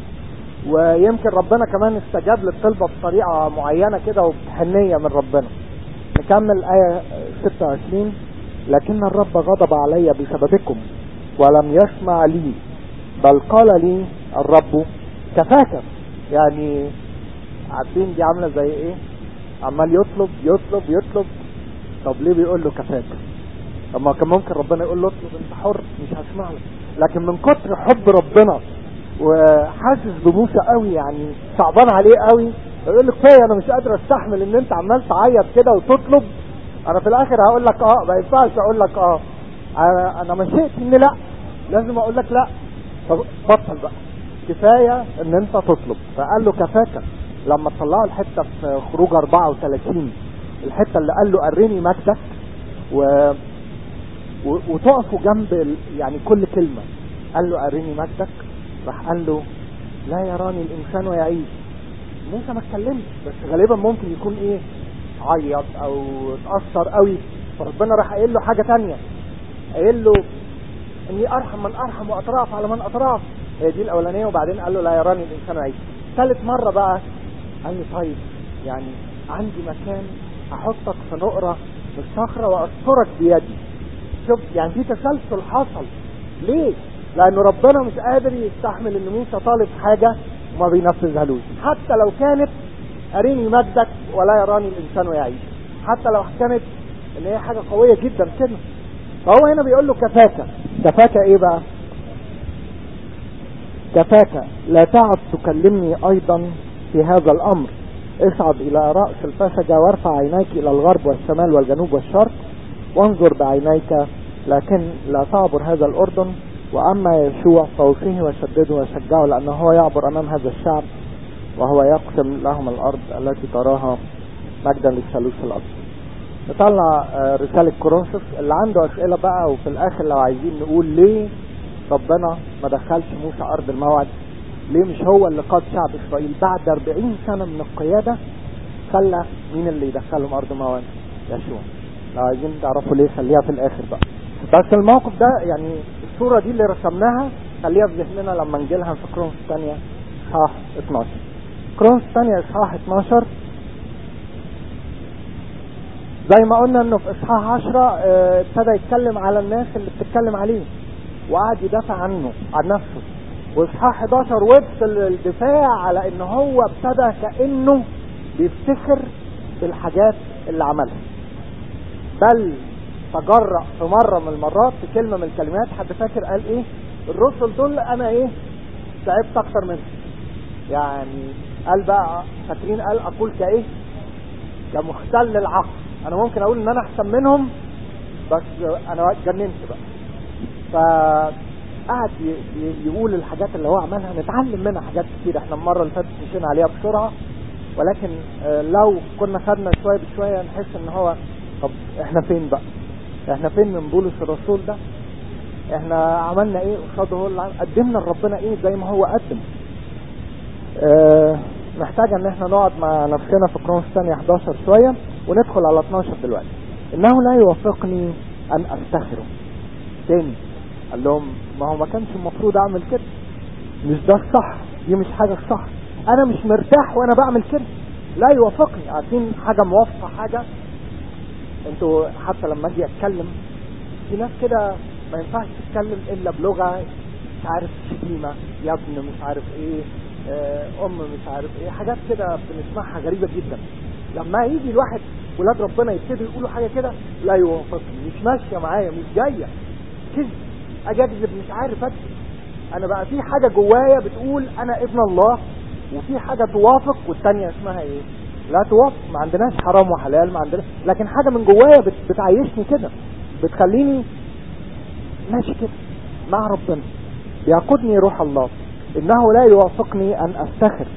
ويمكن ربنا كمان استجاب للطلبة بطريقة معينة كده وبحنية من ربنا نكمل آية 26 لكن الرب غضب علي بسببكم ولم يسمع لي بل قال لي الرب كفاك يعني عارفين دي عاملة زي ايه عمال يطلب يطلب يطلب طب ليه بيقول له كفاك طب ما كان ممكن ربنا يقول له اطلب انت حر مش هسمع له لكن من كتر حب ربنا وحاسس بموسى قوي يعني صعبان عليه قوي يقول له كفايه انا مش قادر استحمل ان انت عمال تعيط كده وتطلب انا في الاخر هقول لك اه ما ينفعش اقول لك اه انا انا مشيت ان لا لازم اقول لك لا طب بطل بقى كفايه ان انت تطلب فقال له كفاك لما طلعوا الحته في خروج 34 الحته اللي قال له ارني مجدك و... و... وتقفوا جنب ال... يعني كل كلمه قال له ارني مجدك راح قال له لا يراني الانسان ويعيش موسى ما اتكلمش بس غالبا ممكن يكون ايه عيط او اتاثر قوي فربنا راح قايل له حاجه تانية قايل له اني ارحم من ارحم واطراف على من اطراف هي دي الاولانيه وبعدين قال له لا يراني الانسان ويعيش ثالث مره بقى قال لي طيب يعني عندي مكان احطك في نقرة في الصخرة واسترك بيدي شوف يعني في تسلسل حصل ليه لانه ربنا مش قادر يستحمل ان موسى طالب حاجة وما بينفذهالوش حتى لو كانت اريني مجدك ولا يراني الانسان ويعيش حتى لو كانت ان هي حاجة قوية جدا كده فهو هنا بيقول له كفاك كفاك ايه بقى كفاك لا تعد تكلمني ايضا في هذا الامر اصعد الى رأس الفسجة وارفع عينيك الى الغرب والشمال والجنوب والشرق وانظر بعينيك لكن لا تعبر هذا الاردن واما يشوع فوصيه وشدده وشجعه لانه هو يعبر امام هذا الشعب وهو يقسم لهم الارض التي تراها مجدا للثالوث الارض نطلع رسالة كورنثوس اللي عنده اسئلة بقى وفي الاخر لو عايزين نقول ليه ربنا ما دخلش موسى ارض الموعد ليه مش هو اللي قاد شعب اسرائيل بعد 40 سنة من القيادة خلى مين اللي يدخلهم ارض موعد يشوع لو عايزين تعرفوا ليه خليها في الاخر بقى بس الموقف ده يعني الصورة دي اللي رسمناها خليها في ذهننا لما نجيلها في كرونس الثانية اصحاح 12 كرونس الثانية اصحاح 12 زي ما قلنا انه في اصحاح 10 اه ابتدى يتكلم على الناس اللي بتتكلم عليه وقعد يدافع عنه عن نفسه واصحاح 11 وصل الدفاع على ان هو ابتدى كانه بيفتخر بالحاجات اللي عملها بل تجرأ في مرة من المرات في كلمة من الكلمات حد فاكر قال ايه الرسل دول انا ايه تعبت اكتر منهم يعني قال بقى فاكرين قال اقول كايه كمختل العقل انا ممكن اقول ان انا احسن منهم بس انا اتجننت بقى فقعد يقول الحاجات اللي هو عملها نتعلم منها حاجات كتير احنا المره اللي فاتت مشينا عليها بسرعه ولكن لو كنا خدنا شويه بشويه نحس ان هو طب احنا فين بقى احنا فين من بولس الرسول ده احنا عملنا ايه قصاده هو اللي قدمنا لربنا ايه زي ما هو قدم اه محتاجة ان احنا نقعد مع نفسنا في كرونس ثانية 11 شوية وندخل على 12 دلوقتي انه لا يوافقني ان افتخره تاني قال لهم ما هو ما كانش المفروض اعمل كده مش ده الصح دي مش حاجة الصح انا مش مرتاح وانا بعمل كده لا يوافقني عارفين حاجة موافقة حاجة انتوا حتى لما اجي اتكلم في ناس كده ما ينفعش تتكلم الا بلغة مش عارف شتيمة يا ابن مش عارف ايه اه ام مش عارف ايه حاجات كده بنسمعها غريبة جدا لما يجي الواحد ولاد ربنا يبتدوا يقولوا حاجة كده لا يوافقني مش ماشية معايا مش جاية كذب اجي اكذب مش عارف اكذب انا بقى في حاجة جوايا بتقول انا ابن الله وفي حاجة توافق والتانية اسمها ايه لا توافق ما عندناش حرام وحلال ما عندناش لكن حاجة من جوايا بت... بتعيشني كده بتخليني ماشي كده مع ربنا يقودني روح الله انه لا يوافقني ان افتخر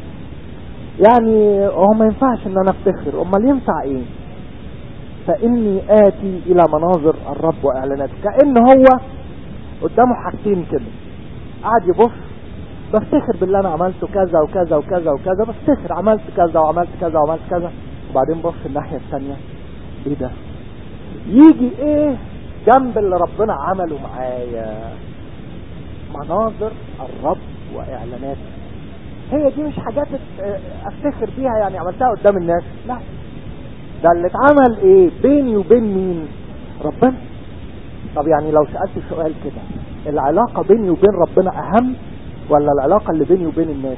يعني هو ما ينفعش ان انا افتخر امال ينفع ايه فاني اتي الى مناظر الرب واعلاناته كان هو قدامه حاجتين كده قاعد يبص بفتخر باللي انا عملته كذا وكذا وكذا وكذا بفتخر عملت كذا وعملت كذا وعملت كذا وبعدين بص الناحية الثانية ايه ده يجي ايه جنب اللي ربنا عمله معايا مناظر الرب واعلاناته هي دي مش حاجات افتخر بيها يعني عملتها قدام الناس لا ده اللي اتعمل ايه بيني وبين مين ربنا طب يعني لو سألت سؤال كده العلاقة بيني وبين ربنا اهم ولا العلاقة اللي بيني وبين الناس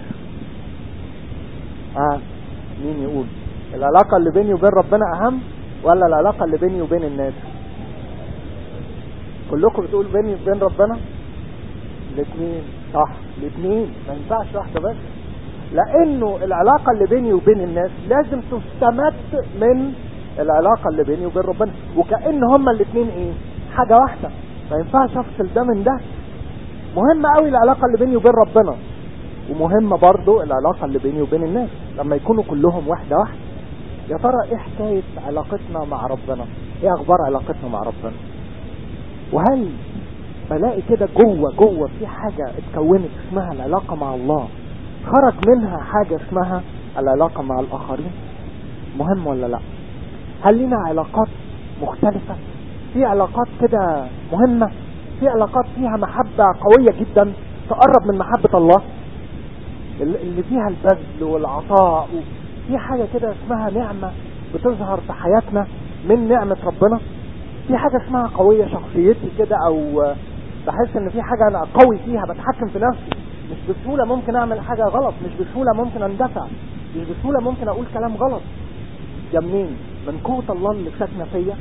اه مين يقول العلاقة اللي بيني وبين ربنا اهم ولا العلاقة اللي بيني وبين الناس كلكم بتقول بيني وبين ربنا الاثنين صح الاثنين ما ينفعش واحدة بس لانه العلاقة اللي بيني وبين الناس لازم تستمد من العلاقة اللي بيني وبين ربنا وكأن هما الاثنين ايه حاجة واحدة ما ينفعش افصل ده من ده مهمة قوي العلاقة اللي بيني وبين ربنا ومهمة برضو العلاقة اللي بيني وبين الناس لما يكونوا كلهم واحدة واحدة يا ترى ايه حكاية علاقتنا مع ربنا ايه اخبار علاقتنا مع ربنا وهل بلاقي كده جوه جوه في حاجة اتكونت اسمها العلاقة مع الله خرج منها حاجة اسمها العلاقة مع الاخرين مهم ولا لا هل لنا علاقات مختلفة في علاقات كده مهمة في علاقات فيها محبة قوية جدا تقرب من محبة الله اللي فيها البذل والعطاء في حاجة كده اسمها نعمة بتظهر في حياتنا من نعمة ربنا في حاجة اسمها قوية شخصيتي كده او بحس ان في حاجة انا قوي فيها بتحكم في نفسي مش بسهولة ممكن اعمل حاجة غلط مش بسهولة ممكن اندفع مش بسهولة ممكن اقول كلام غلط ده منين من قوة الله اللي ساكنة فيا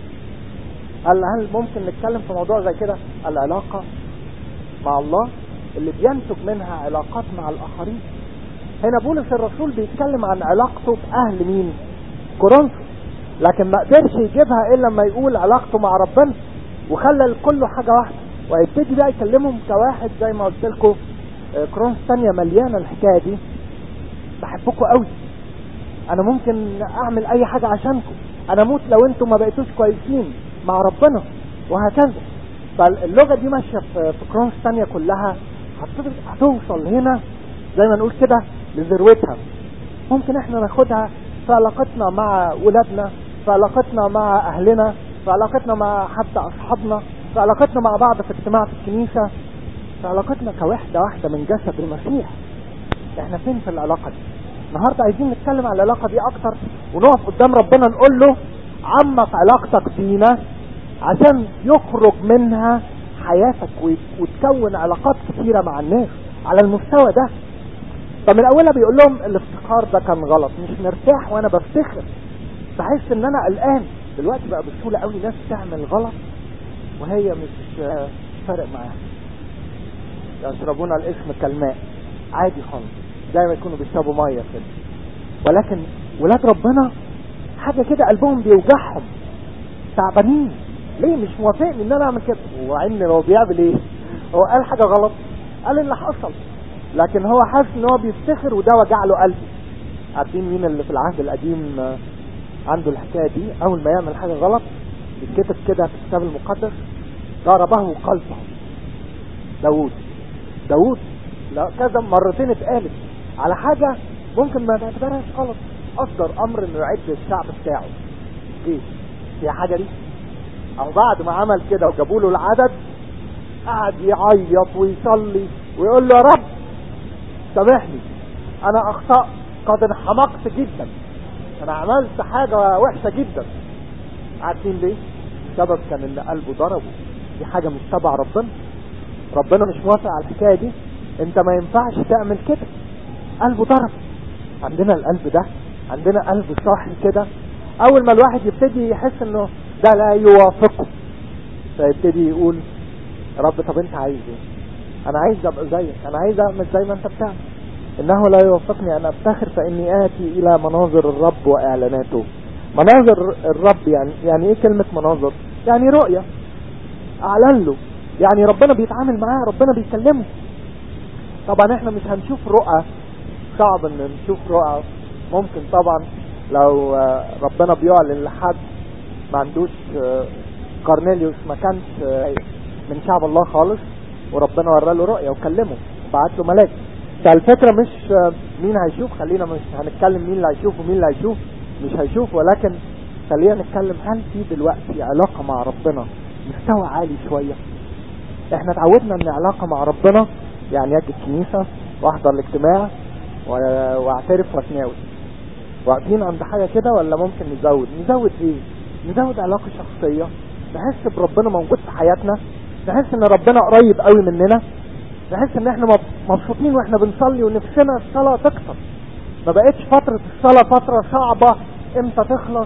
هل هل ممكن نتكلم في موضوع زي كده العلاقة مع الله اللي بينتج منها علاقات مع الآخرين هنا بولس الرسول بيتكلم عن علاقته بأهل مين كورنثوس لكن ما قدرش يجيبها إلا لما يقول علاقته مع ربنا وخلى الكل حاجة واحدة ويبتدي بقى يكلمهم كواحد زي ما قلت لكم كورنثوس ثانية مليانة الحكاية دي بحبكم قوي انا ممكن اعمل اي حاجة عشانكم انا اموت لو انتم ما بقيتوش كويسين مع ربنا وهكذا فاللغة دي ماشية في كرونس ثانية كلها هتوصل هنا زي ما نقول كده لذروتها ممكن احنا ناخدها في علاقتنا مع ولادنا في علاقتنا مع اهلنا في علاقتنا مع حتى اصحابنا في علاقتنا مع بعض في اجتماع في الكنيسة في علاقتنا كوحدة واحدة من جسد المسيح احنا فين في العلاقة دي النهاردة عايزين نتكلم عن العلاقة دي اكتر ونقف قدام ربنا نقول له عمق علاقتك بينا عشان يخرج منها حياتك وتكون علاقات كثيرة مع الناس على المستوى ده فمن اولها بيقول لهم الافتخار ده كان غلط مش مرتاح وانا بفتخر بحس ان انا قلقان دلوقتي بقى بسهولة قوي ناس تعمل غلط وهي مش فارق معاها يشربون الاسم كالماء عادي خالص زي ما يكونوا بيشربوا ميه كده ولكن ولاد ربنا حاجة كده قلبهم بيوجعهم تعبانين ليه مش موافقني ان انا اعمل كده وعين هو بيعمل ايه هو قال حاجة غلط قال اللي حصل لكن هو حاسس ان هو بيفتخر وده وجع له قلبه عارفين مين اللي في العهد القديم عنده الحكاية دي اول ما يعمل حاجة غلط يتكتب كده في الكتاب المقدس ضربه قلبه داوود داوود لا كذا مرتين اتقالت على حاجة ممكن ما تعتبرهاش غلط اصدر امر انه يعد الشعب بتاعه ايه هي حاجة دي او بعد ما عمل كده وجابوا له العدد قعد يعيط ويصلي ويقول له يا رب سامحني انا اخطأت قد انحمقت جدا انا عملت حاجة وحشة جدا عارفين ليه السبب كان ان قلبه ضربه دي حاجة مش تبع ربنا ربنا مش موافق على الحكاية دي انت ما ينفعش تعمل كده قلبه ضرب عندنا القلب ده عندنا قلب صاحي كده اول ما الواحد يبتدي يحس انه ده لا يوافقه فيبتدي يقول رب طب انت عايز ايه انا عايز ابقى زيك انا عايز اعمل زي ما انت بتعمل انه لا يوافقني ان افتخر فاني اتي الى مناظر الرب واعلاناته مناظر الرب يعني يعني ايه كلمة مناظر يعني رؤية اعلن له يعني ربنا بيتعامل معاه ربنا بيكلمه طبعا احنا مش هنشوف رؤى صعب ان نشوف رؤى ممكن طبعا لو ربنا بيعلن لحد ما عندوش كارنيليوس ما كانش من شعب الله خالص وربنا ورى له رؤية وكلمه وبعت له ملاك فالفكرة مش مين هيشوف خلينا مش هنتكلم مين اللي هيشوف ومين اللي هيشوف مش هيشوف ولكن خلينا نتكلم هل في دلوقتي علاقة مع ربنا مستوى عالي شوية احنا اتعودنا ان علاقة مع ربنا يعني اجي الكنيسة واحضر الاجتماع واعترف واتناول واقفين عند حاجة كده ولا ممكن نزود نزود ايه نزود علاقة شخصية نحس بربنا موجود في حياتنا نحس ان ربنا قريب قوي مننا نحس ان احنا مبسوطين واحنا بنصلي ونفسنا الصلاة تكتر ما بقتش فترة الصلاة فترة صعبة امتى تخلص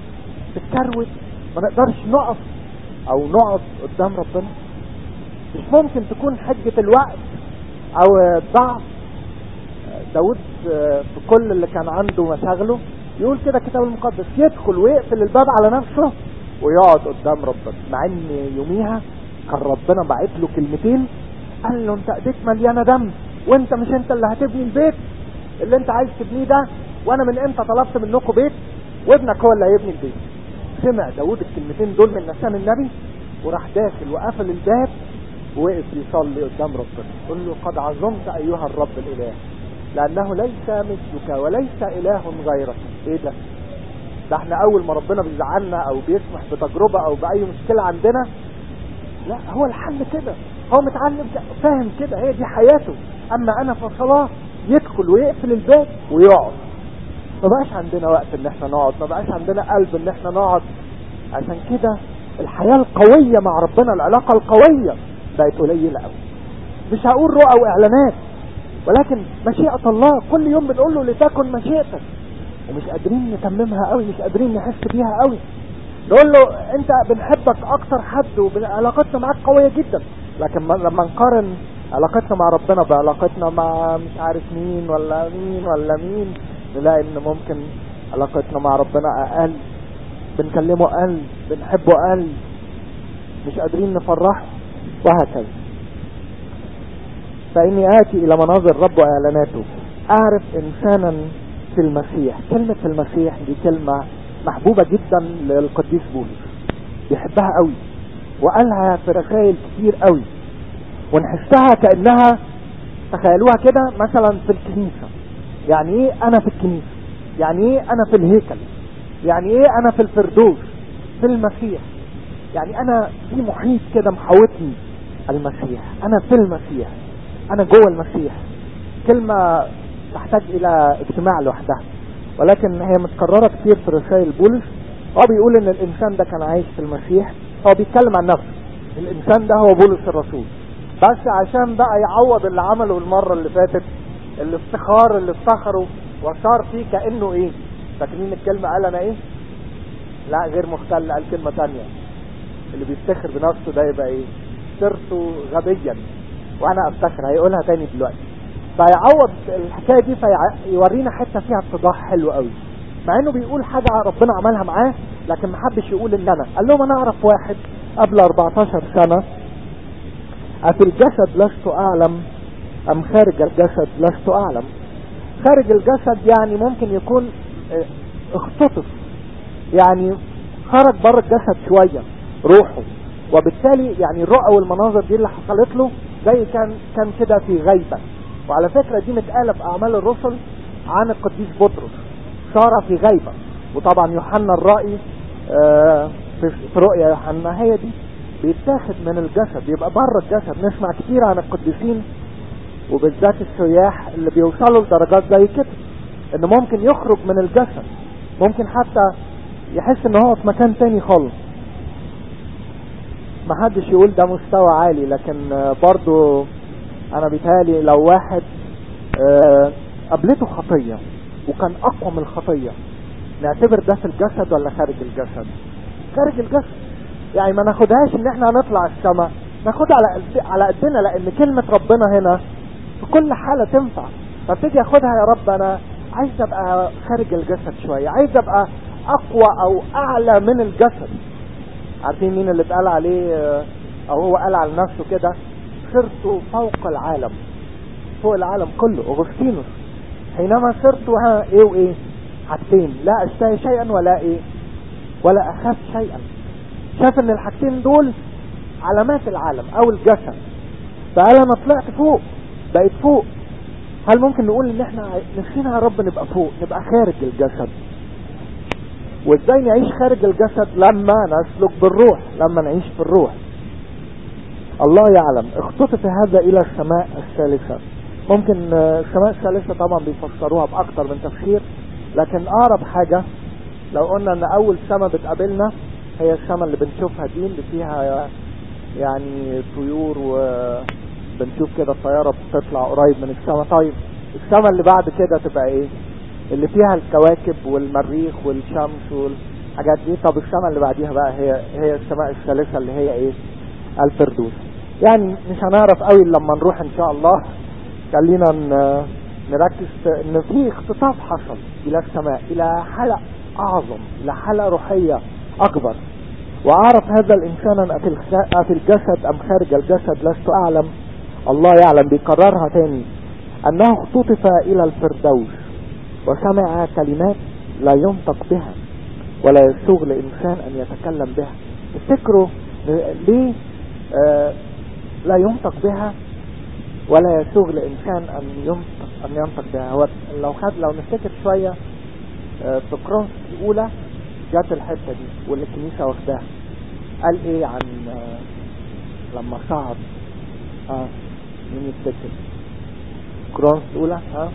تتكروت ما نقدرش نقف او نقعد قدام ربنا مش ممكن تكون حجة الوقت او ضعف داود في كل اللي كان عنده مشاغله يقول كده الكتاب المقدس يدخل ويقفل الباب على نفسه ويقعد قدام ربنا مع ان يوميها كان ربنا باعت له كلمتين قال له انت ايديك مليانه دم وانت مش انت اللي هتبني البيت اللي انت عايز تبنيه ده وانا من امتى طلبت منكم بيت وابنك هو اللي هيبني البيت سمع داود الكلمتين دول من لسان النبي وراح داخل وقفل الباب ووقف يصلي قدام ربنا قل له قد عظمت ايها الرب الاله لانه ليس مثلك وليس اله غيرك ايه ده ده احنا اول ما ربنا بيزعلنا او بيسمح بتجربة او باي مشكلة عندنا لا هو الحل كده هو متعلم فاهم كده هي دي حياته اما انا في الصلاة يدخل ويقفل الباب ويقعد ما بقاش عندنا وقت ان احنا نقعد ما بقاش عندنا قلب ان احنا نقعد عشان كده الحياة القوية مع ربنا العلاقة القوية بقت قليلة قوي مش هقول رؤى واعلانات ولكن مشيئة الله كل يوم بنقول له لتكن مشيئتك ومش قادرين نتممها قوي مش قادرين نحس بيها قوي نقول له انت بنحبك اكتر حد وعلاقتنا معاك قوية جدا لكن لما نقارن علاقتنا مع ربنا بعلاقتنا مع مش عارف مين ولا مين ولا مين نلاقي ان ممكن علاقتنا مع ربنا اقل بنكلمه اقل بنحبه اقل مش قادرين نفرحه وهكذا فاني اتي الى مناظر رب واعلاناته اعرف انسانا في المسيح كلمة في المسيح دي كلمة محبوبة جدا للقديس بولس بيحبها قوي وقالها في رسائل كتير قوي ونحسها كأنها تخيلوها كده مثلا في الكنيسة يعني ايه انا في الكنيسة يعني ايه انا في الهيكل يعني ايه انا في الفردوس في المسيح يعني انا في محيط كده محاوطني المسيح انا في المسيح انا جوه المسيح كلمة تحتاج الى اجتماع لوحدها ولكن هي متكررة كتير في رسائل بولس هو بيقول ان الانسان ده كان عايش في المسيح هو بيتكلم عن نفسه الانسان ده هو بولس الرسول بس عشان بقى يعوض اللي عمله المرة اللي فاتت الافتخار اللي افتخره وصار فيه كأنه ايه فاكرين الكلمة قال انا ايه لا غير مختل قال كلمة تانية اللي بيفتخر بنفسه ده يبقى ايه صرت غبيا وانا افتخر هيقولها تاني دلوقتي فيعوض الحكايه دي فيورينا حته فيها اتضاح حلو قوي مع انه بيقول حاجه ربنا عملها معاه لكن ما حبش يقول ان انا قال لهم انا اعرف واحد قبل 14 سنه افي الجسد لست اعلم ام خارج الجسد لست اعلم خارج الجسد يعني ممكن يكون اختطف يعني خرج بره الجسد شويه روحه وبالتالي يعني الرؤى والمناظر دي اللي حصلت له زي كان كان كده في غيبه وعلى فكرة دي متقالة في أعمال الرسل عن القديس بطرس صار في غيبة وطبعا يوحنا الرأي آه في رؤيا يوحنا هي دي بيتاخد من الجسد يبقى بره الجسد نسمع كتير عن القديسين وبالذات السياح اللي بيوصلوا لدرجات زي كده ان ممكن يخرج من الجسد ممكن حتى يحس ان هو في مكان تاني خالص ما حدش يقول ده مستوى عالي لكن برضو انا بيتهيألي لو واحد قابلته خطية وكان اقوى من الخطية نعتبر ده في الجسد ولا خارج الجسد خارج الجسد يعني ما ناخدهاش ان احنا هنطلع السماء ناخدها على على قدنا لان كلمة ربنا هنا في كل حالة تنفع فابتدي اخدها يا رب انا عايز ابقى خارج الجسد شوية عايز ابقى اقوى او اعلى من الجسد عارفين مين اللي اتقال عليه او هو قال على نفسه كده صرت فوق العالم فوق العالم كله اغسطينوس حينما صرت ها ايه وايه حاجتين لا اشتهي شيئا ولا ايه ولا اخاف شيئا شاف ان الحاجتين دول علامات العالم او الجسد فقال انا طلعت فوق بقيت فوق هل ممكن نقول ان احنا نفسنا يا رب نبقى فوق نبقى خارج الجسد وازاي نعيش خارج الجسد لما نسلك بالروح لما نعيش في الروح الله يعلم اختطف هذا الى السماء الثالثة ممكن السماء الثالثة طبعا بيفسروها باكتر من تفسير لكن اقرب حاجة لو قلنا ان اول سماء بتقابلنا هي السماء اللي بنشوفها دي اللي فيها يعني طيور وبنشوف كده الطيارة بتطلع قريب من السماء طيب السماء اللي بعد كده تبقى ايه اللي فيها الكواكب والمريخ والشمس والحاجات دي طب السماء اللي بعديها بقى هي هي السماء الثالثة اللي هي ايه الفردوس يعني مش هنعرف قوي لما نروح ان شاء الله خلينا نركز ان في اختطاف حصل الى السماء الى حلقة اعظم الى حلقة روحية اكبر واعرف هذا الانسان في الجسد ام خارج الجسد لست اعلم الله يعلم بيكررها تاني انه اختطف الى الفردوس وسمع كلمات لا ينطق بها ولا يسوغ لإنسان أن يتكلم بها افتكروا ليه آه لا ينطق بها ولا يسوغ لإنسان أن ينطق, أن ينطق بها هو لو خد لو نفتكر شوية آه في كرونس الأولى جت الحتة دي واللي الكنيسة واخداها قال إيه عن آه لما صعد ها مين يفتكر كرونس الأولى ها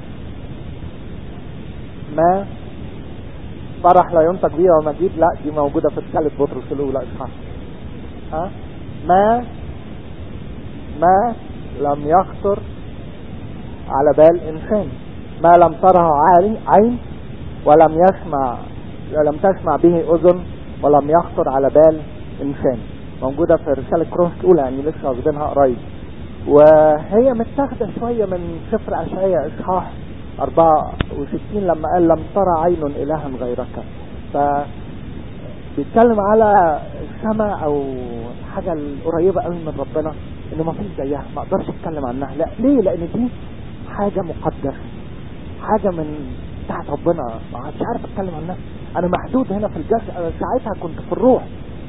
ما فرح لا ينطق به ومجيد لا دي موجودة في رسالة بطرس الأولى إصحاح ها ما ما لم يخطر على بال إنسان ما لم تره عين ولم يسمع ولم تسمع به أذن ولم يخطر على بال إنسان موجودة في رسالة كرونس الأولى يعني لسه واخدينها قريب وهي متاخدة شوية من سفر أشعية إصحاح 64 لما قال لم ترى عين إلها غيرك ف بيتكلم على السماء او الحاجة القريبة قوي من ربنا انه ما فيش زيها ما اقدرش اتكلم عنها لا ليه لان دي حاجة مقدسة حاجة من بتاعت ربنا ما مش عارف اتكلم عنها انا محدود هنا في الجسد انا ساعتها كنت في الروح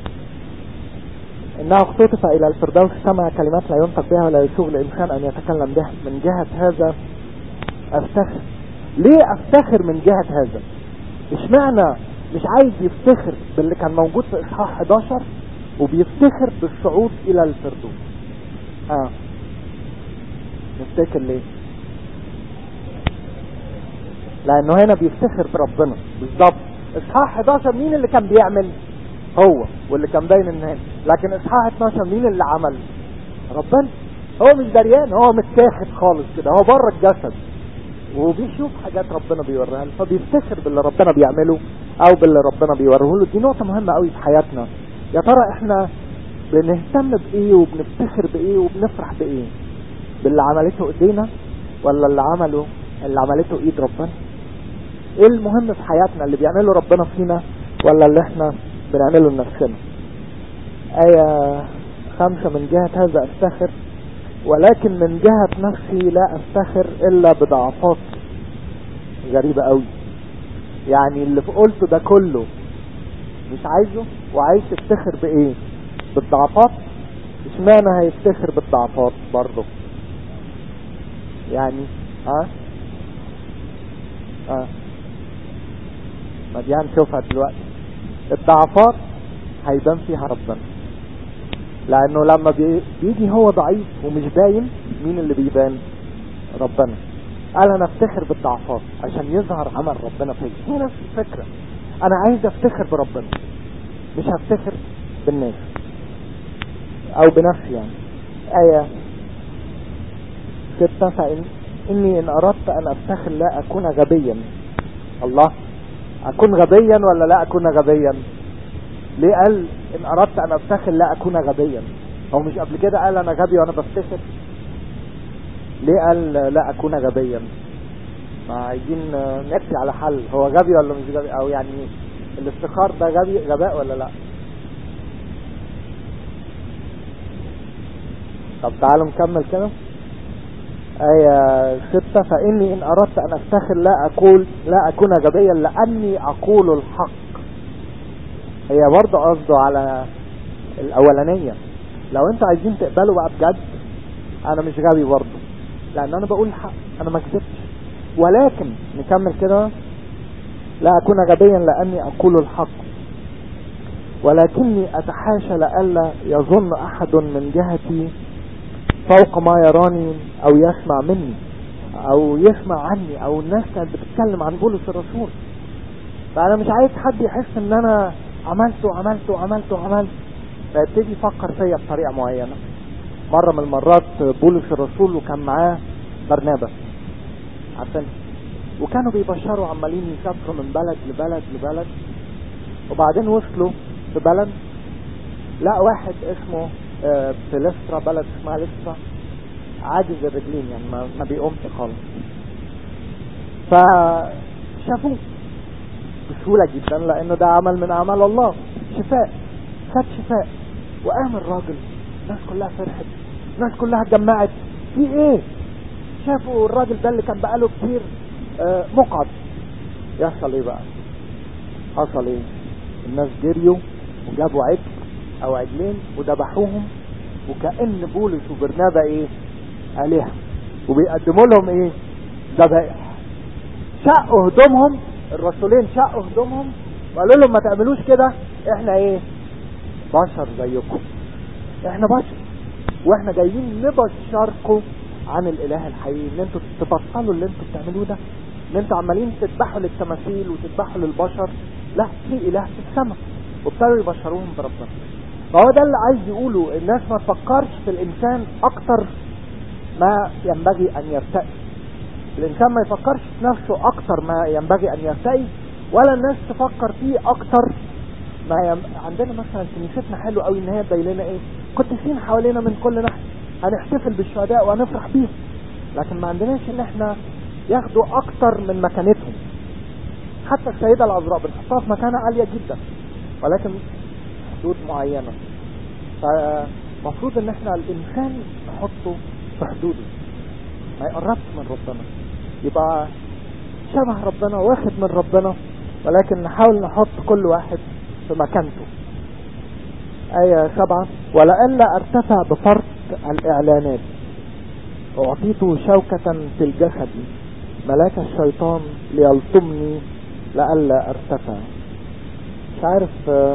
انه اختطف الى الفردوس سمع كلمات لا ينطق بها ولا يسوغ لانسان ان يتكلم بها من جهة هذا افتخر ليه افتخر من جهة هذا اشمعنى مش عايز يفتخر باللي كان موجود في اصحاح 11 وبيفتخر بالصعود الى الفردوس اه نفتكر ليه لانه هنا بيفتخر بربنا بالظبط اصحاح 11 مين اللي كان بيعمل هو واللي كان باين الناس لكن اصحاح 12 مين اللي عمل ربنا هو مش دريان هو متاخد خالص كده هو بره الجسد وبيشوف حاجات ربنا بيوريها له فبيفتخر باللي ربنا بيعمله او باللي ربنا بيوريه له دي نقطة مهمة قوي في حياتنا يا ترى احنا بنهتم بايه وبنفتخر بايه وبنفرح بايه باللي عملته ايدينا ولا اللي عمله اللي عملته ايد ربنا ايه المهم في حياتنا اللي بيعمله ربنا فينا ولا اللي احنا بنعمله لنفسنا آية خمسة من جهة هذا افتخر ولكن من جهة نفسي لا افتخر الا بضعفات غريبة قوي يعني اللي قلته ده كله مش عايزه وعايز تفتخر بايه بالضعفات اشمعنى هيفتخر بالضعفات برضه يعني ها ها ما دي هنشوفها دلوقتي الضعفات هيبان فيها ربنا لانه لما بيجي هو ضعيف ومش باين مين اللي بيبان ربنا قال انا افتخر بالضعفات عشان يظهر عمل ربنا فيا هي نفس الفكرة انا عايز افتخر بربنا مش هفتخر بالناس او بنفسي يعني آية ستة فإن إني إن أردت أن أفتخر لا أكون غبيا الله أكون غبيا ولا لا أكون غبيا ليه قال إن أردت أن أفتخر لا أكون غبيا هو مش قبل كده قال أنا غبي وأنا بفتخر ليه قال لا أكون غبيا ما عايزين نكفي على حل هو غبي ولا مش غبي أو يعني الافتخار ده غبي غباء ولا لا طب تعالوا نكمل كده آية ستة فإني إن أردت أن أفتخر لا أقول لا أكون غبيا لأني أقول الحق هي برضه قصده على الأولانية لو أنتوا عايزين تقبلوا بقى بجد أنا مش غبي برضه لأن أنا بقول الحق أنا ما كذبتش ولكن نكمل كده لا أكون غبيا لأني أقول الحق ولكني أتحاشى لألا يظن أحد من جهتي فوق ما يراني او يسمع مني او يسمع عني او الناس كانت بتتكلم عن بولس الرسول فانا مش عايز حد يحس ان انا عملت وعملت وعملت وعملت فيبتدي يفكر فيا بطريقه معينه مره من المرات بولس الرسول وكان معاه برنابا عارفين وكانوا بيبشروا عمالين يسافروا من بلد لبلد لبلد وبعدين وصلوا في بلد لا واحد اسمه في لسترا بلد اسمها لسترا عاجز الرجلين يعني ما, ما بيقومش خالص فشافوه بسهولة جدا لانه ده عمل من اعمال الله شفاء خد شفاء وقام الراجل الناس كلها فرحت الناس كلها اتجمعت في ايه شافوا الراجل ده اللي كان بقاله كتير آه مقعد يحصل ايه بقى حصل ايه الناس جريوا وجابوا عجل او عجلين وذبحوهم وكأن بولس وبرنابا ايه آلهة وبيقدموا لهم ايه ذبائح شقوا هدومهم الرسولين شقوا هدومهم وقالوا لهم ما تعملوش كده احنا ايه بشر زيكم احنا بشر واحنا جايين نبشركم عن الاله الحقيقي ان انتوا تبطلوا اللي انتوا بتعملوه ده ان انتوا عمالين تذبحوا للتماثيل وتذبحوا للبشر لا في اله في السماء وابتدوا يبشروهم بربنا فهو ده اللي عايز يقوله الناس ما تفكرش في الانسان اكتر ما ينبغي ان يرتقي الانسان ما يفكرش في نفسه اكتر ما ينبغي ان يرتقي ولا الناس تفكر فيه اكتر ما يم... عندنا مثلا كنيستنا حلو قوي ان هي تبين لنا ايه قديسين حوالينا من كل ناحيه هنحتفل بالشهداء وهنفرح بيهم لكن ما عندناش ان احنا ياخدوا اكتر من مكانتهم حتى السيدة العذراء بنحطها في مكانة عالية جدا ولكن حدود معينة فمفروض ان احنا الانسان نحطه في حدوده ما يقربش من ربنا يبقى شبه ربنا واخد من ربنا ولكن نحاول نحط كل واحد في مكانته آية سبعة ولئلا ارتفع بفرط الإعلانات أعطيت شوكة في الجسد ملاك الشيطان ليلطمني لئلا ارتفع مش عارف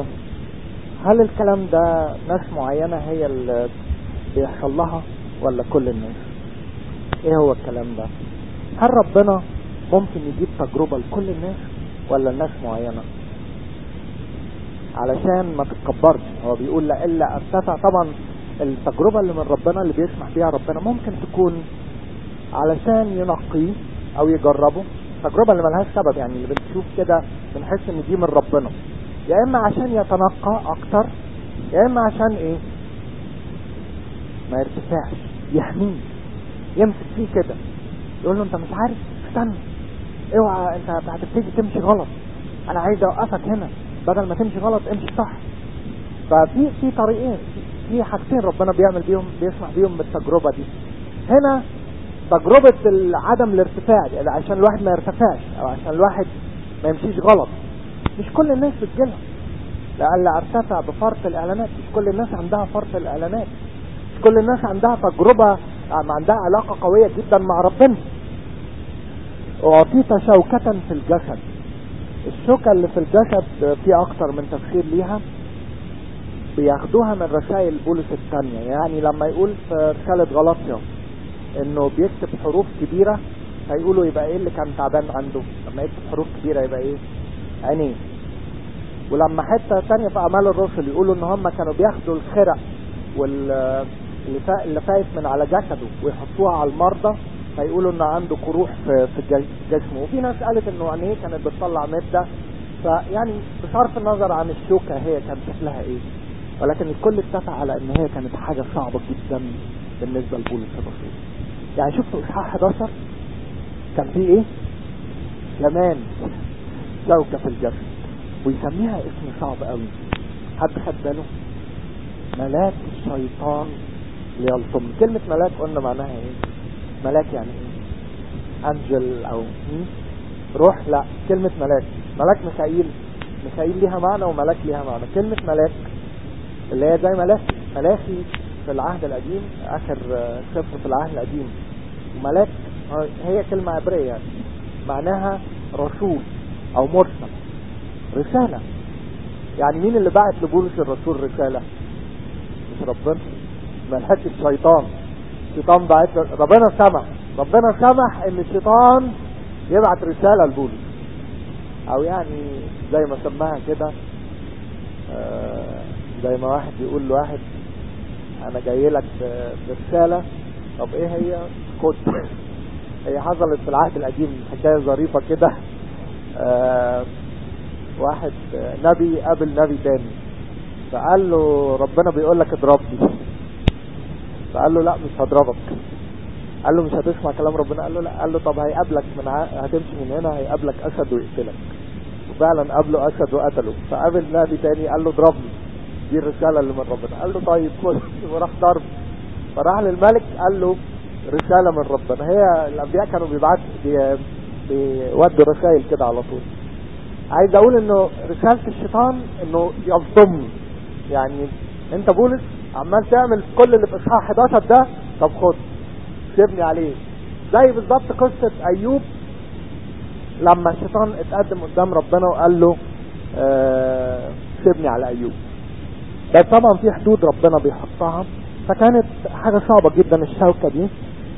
هل الكلام ده ناس معينة هي اللي بيحصل لها ولا كل الناس ايه هو الكلام ده هل ربنا ممكن يجيب تجربة لكل الناس ولا الناس معينة علشان ما تتكبرش هو بيقول لا الا ارتفع طبعا التجربة اللي من ربنا اللي بيسمح بيها ربنا ممكن تكون علشان ينقيه او يجربه التجربة اللي ملهاش سبب يعني اللي بنشوف كده بنحس ان دي من ربنا يا اما عشان يتنقى اكتر يا اما عشان ايه ما يرتفعش يحميه يمسك فيه كده يقول له انت مش عارف استنى اوعى انت هتبتدي تمشي غلط انا عايز اوقفك هنا بدل ما تمشي غلط امشي صح ففي في طريقين في حاجتين ربنا بيعمل بيهم بيسمح بيهم بالتجربة دي هنا تجربة عدم الارتفاع يعني عشان الواحد ما يرتفعش او عشان الواحد ما يمشيش غلط مش كل الناس بتجيلها لألا ارتفع بفرط الاعلانات مش كل الناس عندها فرط الاعلانات مش كل الناس عندها تجربة عندها علاقة قوية جدا مع ربنا اعطيت شوكة في الجسد الشوكة اللي في الجسد في اكتر من تفسير ليها بياخدوها من رسائل بولس الثانية يعني لما يقول في رسالة غلطية انه بيكتب حروف كبيرة هيقولوا يبقى ايه اللي كان تعبان عنده لما يكتب حروف كبيرة يبقى ايه عينيه ولما حتة تانية في اعمال الرسل يقولوا ان هم كانوا بياخدوا الخرق واللي فا... اللي فايت من على جسده ويحطوها على المرضى فيقولوا ان عنده قروح في في جسمه وفي ناس قالت انه عينيه كانت بتطلع مده فيعني بصرف النظر عن الشوكه هي كان شكلها ايه ولكن الكل اتفق على ان هي كانت حاجه صعبه جدا بالنسبه لبولس الرسول يعني شفتوا اصحاح 11 كان فيه ايه كمان شوكه في الجسد ويسميها اسم صعب قوي حد خد باله ملاك الشيطان ليلطم كلمة ملاك قلنا معناها ايه ملاك يعني ايه انجل او روح لا كلمة ملاك ملاك ميخائيل ميخائيل ليها معنى وملاك ليها معنى كلمة ملاك اللي هي زي ملاكي ملاكي في العهد القديم اخر سفر في العهد القديم ملاك هي كلمة عبرية يعني معناها رسول او مرسل رسالة يعني مين اللي بعت لبولس الرسول رسالة مش ربنا ملاك الشيطان الشيطان بعت ربنا سمح ربنا سمح ان الشيطان يبعت رسالة لبولس او يعني زي ما سماها كده آه زي ما واحد يقول لواحد انا جاي لك برسالة طب ايه هي خد هي حصلت في العهد القديم حكاية ظريفة كده آه واحد نبي قابل نبي تاني فقال له ربنا بيقول لك اضربني فقال له لا مش هضربك قال له مش هتسمع كلام ربنا قال له لا قال له طب هيقابلك من ع... هتمشي من هنا هيقابلك اسد ويقتلك وفعلا قابله اسد وقتله فقابل نبي تاني قال له اضربني دي الرسالة اللي من ربنا قال له طيب خش وراح ضرب فراح للملك قال له رسالة من ربنا هي الانبياء كانوا بيبعت بي... بيودوا رسائل كده على طول عايز اقول انه رسالة الشيطان انه يصدمني يعني انت بولس عمال تعمل كل اللي في اصحاح 11 ده طب خد سيبني عليه زي بالظبط قصة ايوب لما الشيطان اتقدم قدام ربنا وقال له اه سيبني على ايوب بس طبعا في حدود ربنا بيحطها فكانت حاجة صعبة جدا الشوكة دي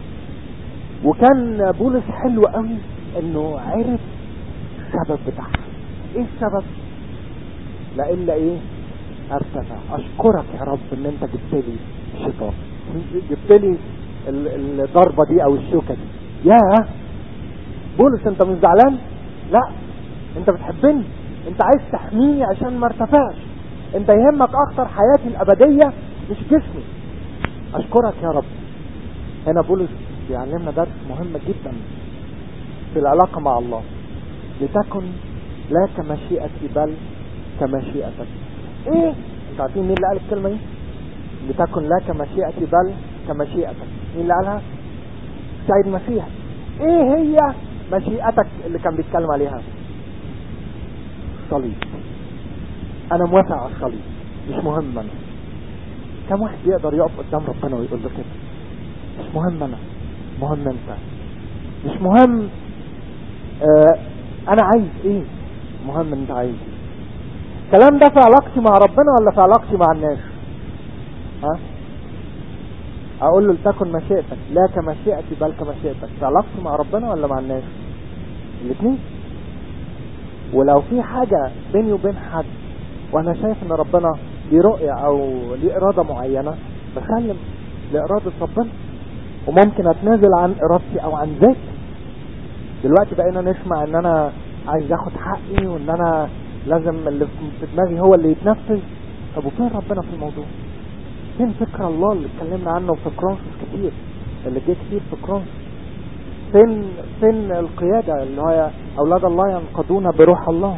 وكان بولس حلو قوي انه عرف السبب بتاعها ايه السبب لا الا ايه ارتفع اشكرك يا رب ان انت جبت لي الشيطان جبت لي الضربة دي او الشوكة دي يا بولس انت مش زعلان لا انت بتحبني انت عايز تحميني عشان ما ارتفعش انت يهمك اكتر حياتي الابدية مش جسمي اشكرك يا رب هنا بولس بيعلمنا درس مهم جدا في العلاقة مع الله لتكن لا كمشيئتي بل كمشيئتك ايه انتوا عارفين مين اللي قال الكلمة دي لتكن لا كمشيئتي بل كمشيئتك مين اللي قالها سيد المسيح ايه هي مشيئتك اللي كان بيتكلم عليها الصليب انا موافق على الصليب مش مهم انا كم واحد يقدر يقف قدام ربنا ويقول له كده مش مهم انا مهم انت مش مهم آه انا عايز ايه مهم انت عايز ايه الكلام ده في علاقتي مع ربنا ولا في علاقتي مع الناس ها اقول له لتكن مشيئتك لا كمشيئتي بل كمشيئتك في علاقتي مع ربنا ولا مع الناس الاثنين ولو في حاجة بيني وبين حد وانا شايف ان ربنا ليه رؤية او ليه ارادة معينة بسلم لارادة ربنا وممكن اتنازل عن ارادتي او عن ذاتي دلوقتي بقينا نسمع ان انا عايز اخد حقي وان انا لازم اللي في دماغي هو اللي يتنفذ طب وفين ربنا في الموضوع فين فكر الله اللي اتكلمنا عنه في كرونسوس كتير اللي جه كتير في كرونسوس فين فين القيادة اللي هي اولاد الله ينقضون بروح الله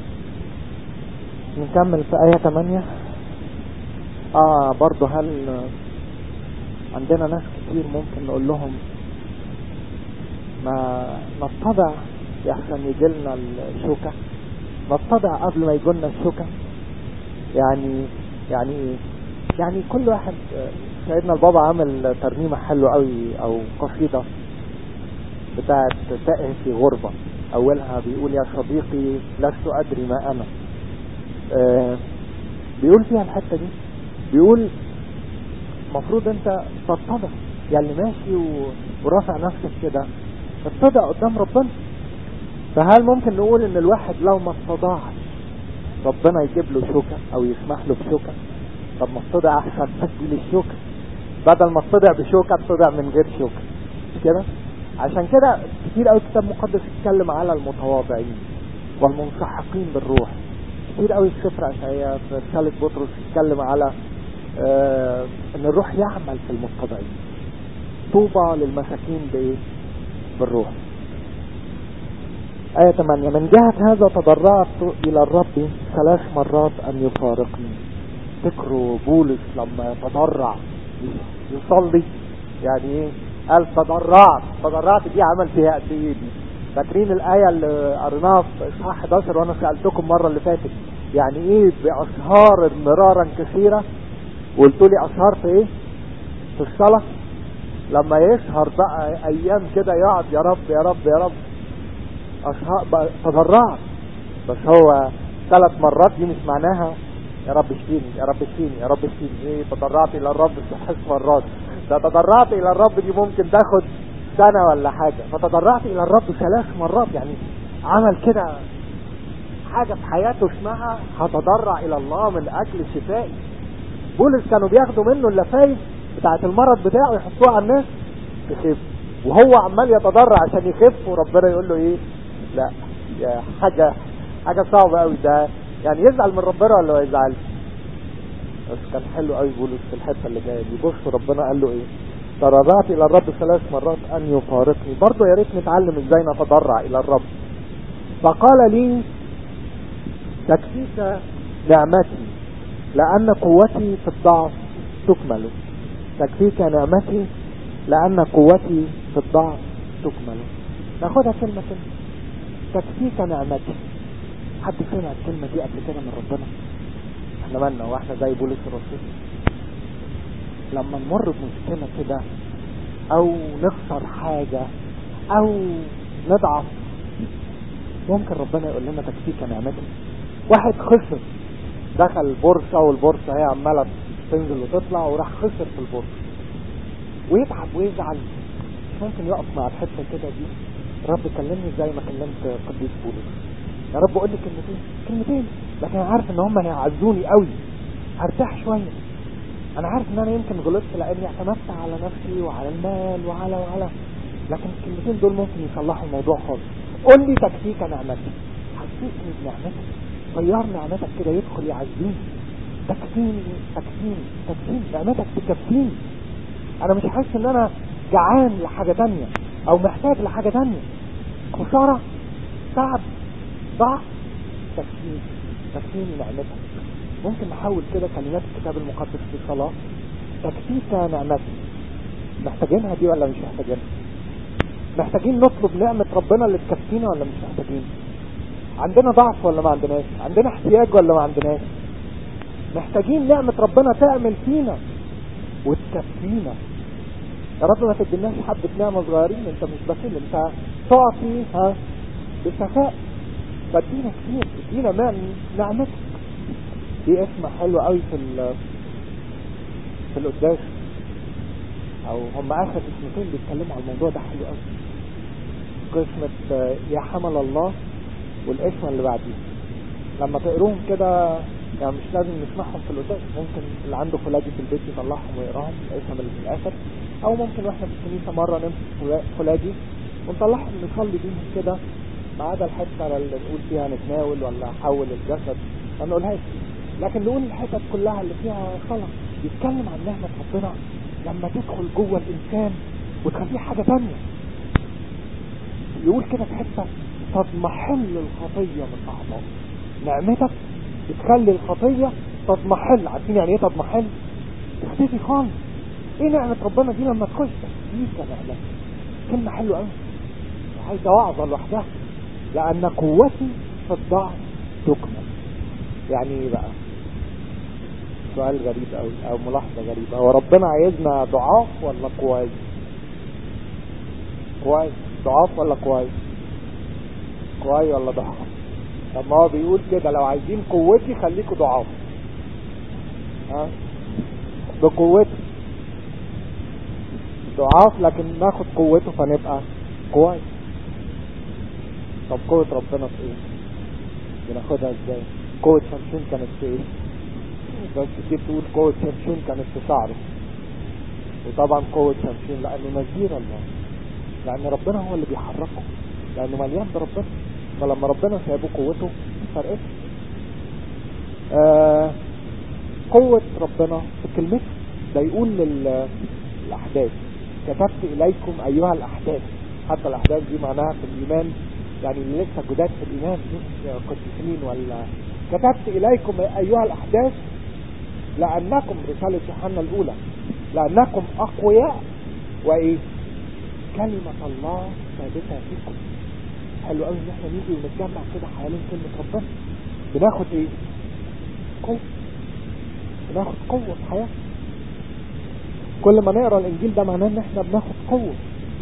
نكمل في آية 8 اه برضه هل عندنا ناس كتير ممكن نقول لهم ما نتضع يحسن يجي لنا الشوكة نتضع قبل ما يجي لنا الشوكة يعني يعني ايه يعني كل واحد سيدنا البابا عمل ترنيمة حلوة قوي او قصيدة بتاعت تائه في غربة اولها بيقول يا صديقي لست ادري ما انا آه بيقول فيها الحتة دي بيقول المفروض انت تتضع يعني ماشي ورافع نفسك كده اتضع قدام ربنا فهل ممكن نقول ان الواحد لو ما اتضاعش ربنا يجيب له شوكة او يسمح له بشوكة طب ما اصطدع احسن تدي الشوكة بدل ما اصطدع بشوكة اصطدع من غير شوكة مش كده عشان كده كتير قوي الكتاب المقدس يتكلم على المتواضعين والمنسحقين بالروح كتير قوي في سفر اشعياء في رسالة بطرس يتكلم على آه ان الروح يعمل في المتضعين طوبى للمساكين بايه بالروح آية 8 من جهة هذا تضرعت إلى الرب ثلاث مرات أن يفارقني تذكروا بولس لما تضرع يصلي يعني ايه قال تضرعت تضرعت دي عمل فيها قد ايه دي فاكرين الآية اللي قريناها في إصحاح 11 وأنا سألتكم مرة اللي فاتت يعني إيه بأشهار مرارا كثيرة وقلتوا لي أشهار في إيه؟ في الصلاة لما يسهر بقى أيام كده يقعد يا رب يا رب يا رب أشهار بقى تضرعت بس هو ثلاث مرات دي مش معناها يا رب اشفيني يا رب اشفيني يا رب اشفيني ايه تضرعت الى الرب ست مرات ده تضرعت الى الرب دي ممكن تاخد سنة ولا حاجة فتضرعت الى الرب ثلاث مرات يعني عمل كده حاجة في حياته اسمها هتضرع الى الله من اجل شفائي بولس كانوا بياخدوا منه اللفايف بتاعت المرض بتاعه يحطوها على الناس يخف وهو عمال يتضرع عشان يخف وربنا يقول له ايه لا يا حاجة حاجة صعبة قوي ده يعني يزعل من ربنا ولا ما يزعلش بس كان حلو قوي بولس في الحته اللي جايه دي بص ربنا قال له ايه تضرعت الى الرب ثلاث مرات ان يفارقني برضه يا ريت نتعلم ازاي نتضرع الى الرب فقال لي تكفيك نعمتي لان قوتي في الضعف تكمل تكفيك نعمتي لان قوتي في الضعف تكمل ناخدها كلمه كلمه تكفيك نعمتي حد سمع الكلمة دي قبل كده من ربنا احنا مالنا واحنا زي بولس الرسول لما نمر بمشكلة كده او نخسر حاجة او نضعف ممكن ربنا يقول لنا تكفيك نعمتي واحد خسر دخل البورصة والبورصة هي عمالة تنزل وتطلع وراح خسر في البورصة ويتعب ويزعل مش ممكن يقف مع الحتة كده دي رب كلمني زي ما كلمت قديس بولس يا رب قول لي كلمتين كلمتين لكن انا عارف ان هم هيعزوني قوي هرتاح شويه انا عارف ان انا يمكن غلطت لاني اعتمدت على نفسي وعلى المال وعلى وعلى لكن الكلمتين دول ممكن يصلحوا الموضوع خالص قول لي تكفيك نعمتي حسسني بنعمتك طيار نعمتك كده يدخل يعزيني تكفيني تكفيني تكفيني نعمتك تكفيني انا مش حاسس ان انا جعان لحاجه تانية او محتاج لحاجه تانية خساره تعب ضعف تكفيني تكفيني نعمتك ممكن نحول كده كلمات الكتاب المقدس في الصلاة تكفيك نعمتك محتاجينها دي ولا مش محتاجينها محتاجين نطلب نعمة ربنا اللي تكفينا ولا مش محتاجين عندنا ضعف ولا ما عندناش عندنا احتياج ولا ما عندناش محتاجين نعمة ربنا تعمل فينا وتكفينا يا رب ما تديناش حبة نعمة صغيرين انت مش بخيل انت تعطي ها بسخاء فادينا كتير ادينا ما نعمتك دي اسم حلو قوي في ال في القداس او هم اخر اسمتين بيتكلموا على الموضوع ده حلو قوي قسمة يا حمل الله والاسم اللي بعديه لما تقروهم كده يعني مش لازم نسمعهم في القداس ممكن اللي عنده فلاجي في البيت يطلعهم ويقراهم الاسم اللي في الاخر او ممكن واحنا في الكنيسة مرة نمسك فلاجي ونطلعهم نصلي بيهم كده ما عدا الحته اللي نقول فيها نتناول ولا حول الجسد ما نقولهاش لكن نقول الحتت كلها اللي فيها صلاه يتكلم عن نعمه ربنا لما تدخل جوه الانسان وتخليه حاجه ثانيه يقول كده في حته تضمحل الخطيه من اعضائه نعمتك بتخلي الخطيه تضمحل عارفين يعني ايه تضمحل؟ تختفي خالص ايه نعمه ربنا دي لما تخش تخليك نعمتك كلمه حلوه قوي عايزه وعظه لوحدها لأن قوتي في الضعف تكمل يعني ايه بقى سؤال غريب أوي أو ملاحظة غريبة هو ربنا عايزنا ضعاف ولا كويس كويس ضعاف ولا كويس كويس ولا ضعاف طب ما هو بيقول كده لو عايزين قوتي خليكوا ضعاف ها بقوتي ضعاف لكن ناخد قوته فنبقى كويس طب قوة ربنا في ايه بناخدها ازاي قوة شمشون كانت في ايه بس دي بتقول قوة شمشون كانت في شعره وطبعا قوة شمشون لأنه نذير الله لأن ربنا هو اللي بيحركه لأنه مليان بربنا فلما ربنا سايبه قوته فرقت آه قوة ربنا في كلمته ده يقول للأحداث كتبت إليكم أيها الأحداث حتى الأحداث دي معناها في الإيمان يعني اللي لسه جداد في الإيمان مش قديسين ولا كتبت إليكم أيها الأحداث لأنكم رسالة يوحنا الأولى لأنكم أقوياء وإيه كلمة الله ثابتة فيكم حلو قوي ان احنا نيجي ونتجمع كده حوالين كلمة ربنا بناخد ايه قوة بناخد قوة في حياتنا كل ما نقرا الانجيل ده معناه ان احنا بناخد قوة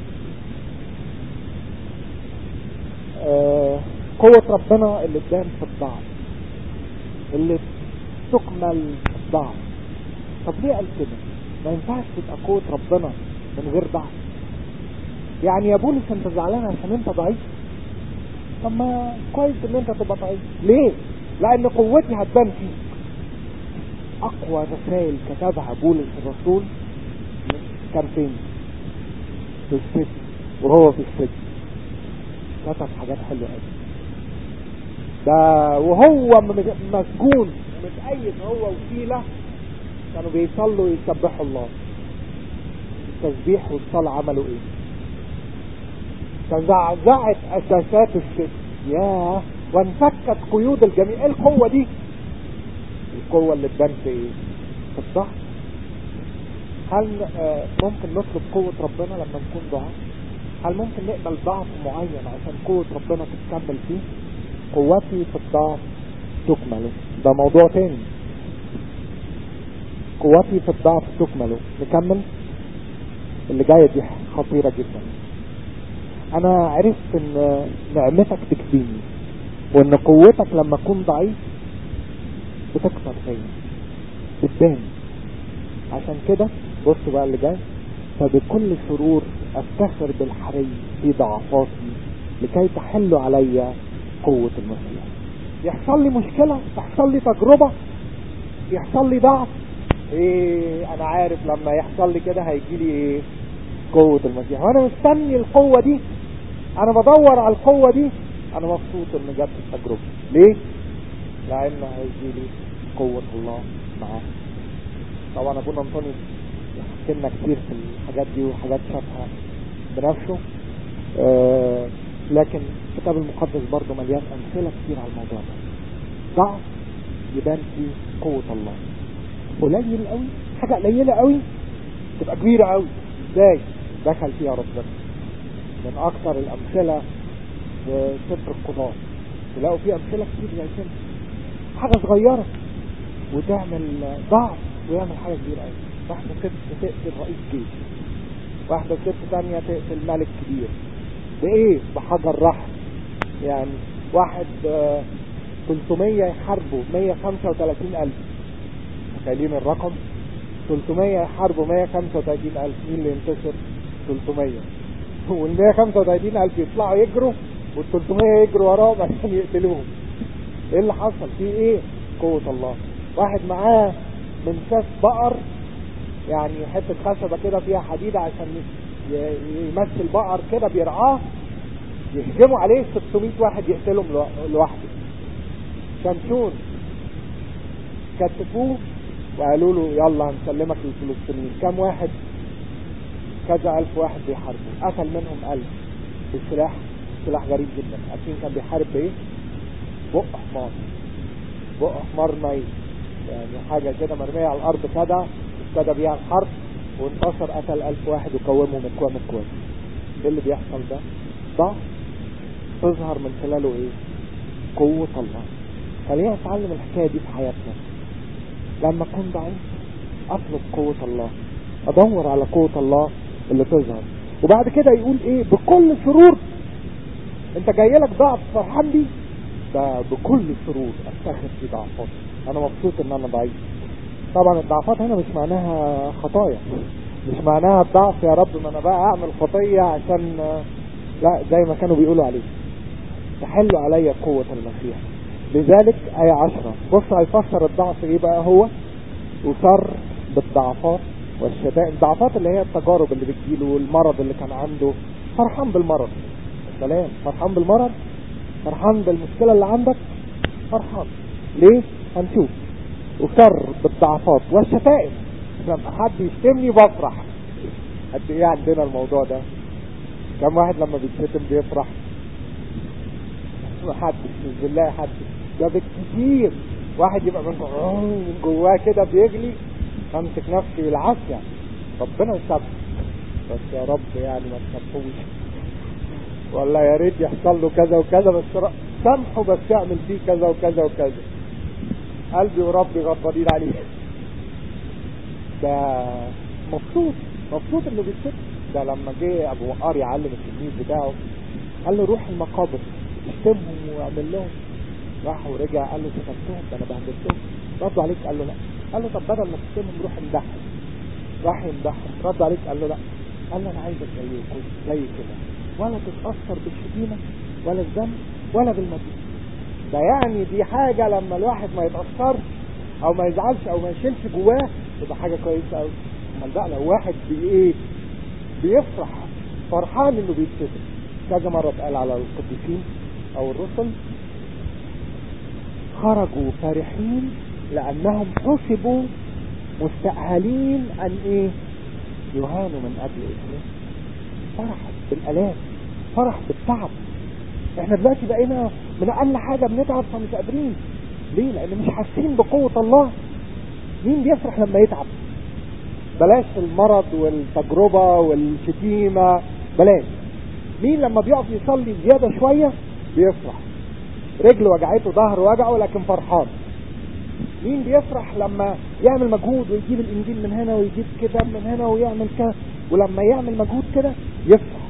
آه قوة ربنا اللي تبان في الضعف اللي تكمل الضعف طب ليه قال كده ما ينفعش تبقى قوة ربنا من غير ضعف يعني يا بولس انت زعلان عشان انت ضعيف طب ما كويس ان انت تبقى ضعيف ليه لان قوتي هتبان فيك اقوى رسائل كتبها بولس الرسول كان فين في السجن وهو في السجن كتب حاجات حلوه قوي ده وهو مسجون ومتأيد هو وسيلة كانوا بيصلوا ويسبحوا الله التسبيح والصلاة عملوا ايه تزعزعت اساسات السجن ياه وانفكت قيود الجميع ايه القوة دي القوة اللي تبان في ايه في الضعف هل آه ممكن نطلب قوة ربنا لما نكون ضعاف هل ممكن نقبل ضعف معين عشان قوة ربنا تتكمل فيه قوتي في الضعف تكمل ده موضوع تاني قوتي في الضعف تكمل نكمل اللي جاية دي خطيرة جدا انا عرفت ان نعمتك تكفيني وان قوتك لما اكون ضعيف بتكتر فيا بتبان عشان كده بص بقى اللي جاي فبكل سرور افتخر بالحري في ضعفاتي لكي تحل علي قوة المسيح يحصل لي مشكلة يحصل لي تجربة يحصل لي ضعف ايه انا عارف لما يحصل لي كده هيجي لي ايه قوة المسيح وانا مستني القوة دي انا بدور على القوة دي انا مبسوط ان جت التجربة ليه لان هيجي لي قوة الله معاه طبعا ابونا انطوني يحكي لنا كتير في الحاجات دي وحاجات شافها بنفسه آه لكن الكتاب المقدس برضه مليان امثله كتير على الموضوع ده ضعف يبان فيه قوه الله قليل قوي حاجه قليله قوي تبقى كبيره قوي ازاي دخل فيها ربنا من اكثر الامثله في سفر القضاء تلاقوا فيه امثله كتير زي كده حاجه صغيره وتعمل ضعف ويعمل حاجه كبيره قوي واحده ست تقتل رئيس جيش واحده ست ثانيه تقتل ملك كبير بايه بحجر رحم يعني واحد آه 300 يحاربوا 135 الف متخيلين الرقم 300 يحاربوا 135 الف مين اللي ينتصر 300 وال 135 الف يطلعوا يجروا وال 300 يجروا وراهم عشان يقتلوهم ايه اللي حصل في ايه قوة الله واحد معاه منشاف بقر يعني حتة خشبة كده فيها حديدة عشان يمثل بقر كده بيرعاه يهجموا عليه 600 واحد يقتلهم لوحده شمشون كتفوه وقالوا له يلا هنسلمك للفلسطينيين كم واحد كذا ألف واحد بيحاربوا قتل منهم ألف بالسلاح سلاح غريب جدا عارفين كان بيحارب بايه بق حمار بق حمار ميت يعني حاجة كده مرمية على الأرض كده ابتدى بيها الحرب وانتصر قتل ألف واحد وقومهم اكوام اكوام ايه اللي بيحصل ده ضعف تظهر من خلاله ايه قوة الله خلينا نتعلم الحكاية دي في حياتنا لما اكون ضعيف اطلب قوة الله ادور على قوة الله اللي تظهر وبعد كده يقول ايه بكل سرور انت جاي لك ضعف فرحان بيه ده بكل سرور افتخر في ضعفاتي انا مبسوط ان انا ضعيف طبعا الضعفات هنا مش معناها خطايا مش معناها الضعف يا رب ما انا بقى اعمل خطية عشان لا زي ما كانوا بيقولوا عليه تحل علي قوة المسيح لذلك آية عشرة بص هيفسر الضعف ايه بقى هو وصر بالضعفات والشدائد الضعفات اللي هي التجارب اللي بتجيله والمرض اللي كان عنده فرحان بالمرض سلام فرحان بالمرض فرحان بالمشكلة اللي عندك فرحان ليه هنشوف وصر بالضعفات والشتائم لما حد يشتمني بفرح قد ايه عندنا الموضوع ده كم واحد لما بيتشتم بيفرح ما حدش مش بالله حد ده بالكتير واحد يبقى من جواه من جواه كده بيجلي امسك نفسي بالعافيه ربنا يسامحك بس يا رب يعني ما تسامحوش ولا يا ريت يحصل له كذا وكذا بس ر- سامحه بس يعمل فيه كذا وكذا وكذا قلبي وربي غضبانين عليه ده مبسوط مبسوط انه بيتشتم ده لما جه ابو وقار يعلم التلميذ بتاعه قال له روح المقابر اشتمهم واعمل لهم راح ورجع قال له شتمتهم ده انا بهدلتهم ردوا عليك قال له لا قال له طب بدل ما تشتمهم روح امدحهم راح يمدحهم ردوا عليك قال له لا قال له انا عايزك زيكم زي كده ولا تتاثر بالشتيمه ولا الذنب ولا بالمدينه ده يعني دي حاجه لما الواحد ما يتاثرش او ما يزعلش او ما يشيلش جواه تبقى حاجه كويسه قوي امال بقى لو واحد بي ايه بيفرح فرحان انه بيتشتم كذا مره اتقال على القديسين او الرسل خرجوا فرحين لانهم حسبوا مستأهلين ان ايه يهانوا من اجل اسمه فرح بالالام فرح بالتعب احنا دلوقتي بقينا من اقل حاجه بنتعب فمش قادرين ليه لان مش حاسين بقوه الله مين بيفرح لما يتعب بلاش المرض والتجربه والشتيمه بلاش مين لما بيقف يصلي زياده شويه بيفرح رجل وجعته ظهر وجعه لكن فرحان مين بيفرح لما يعمل مجهود ويجيب الانجيل من هنا ويجيب كتاب من هنا ويعمل كده ولما يعمل مجهود كده يفرح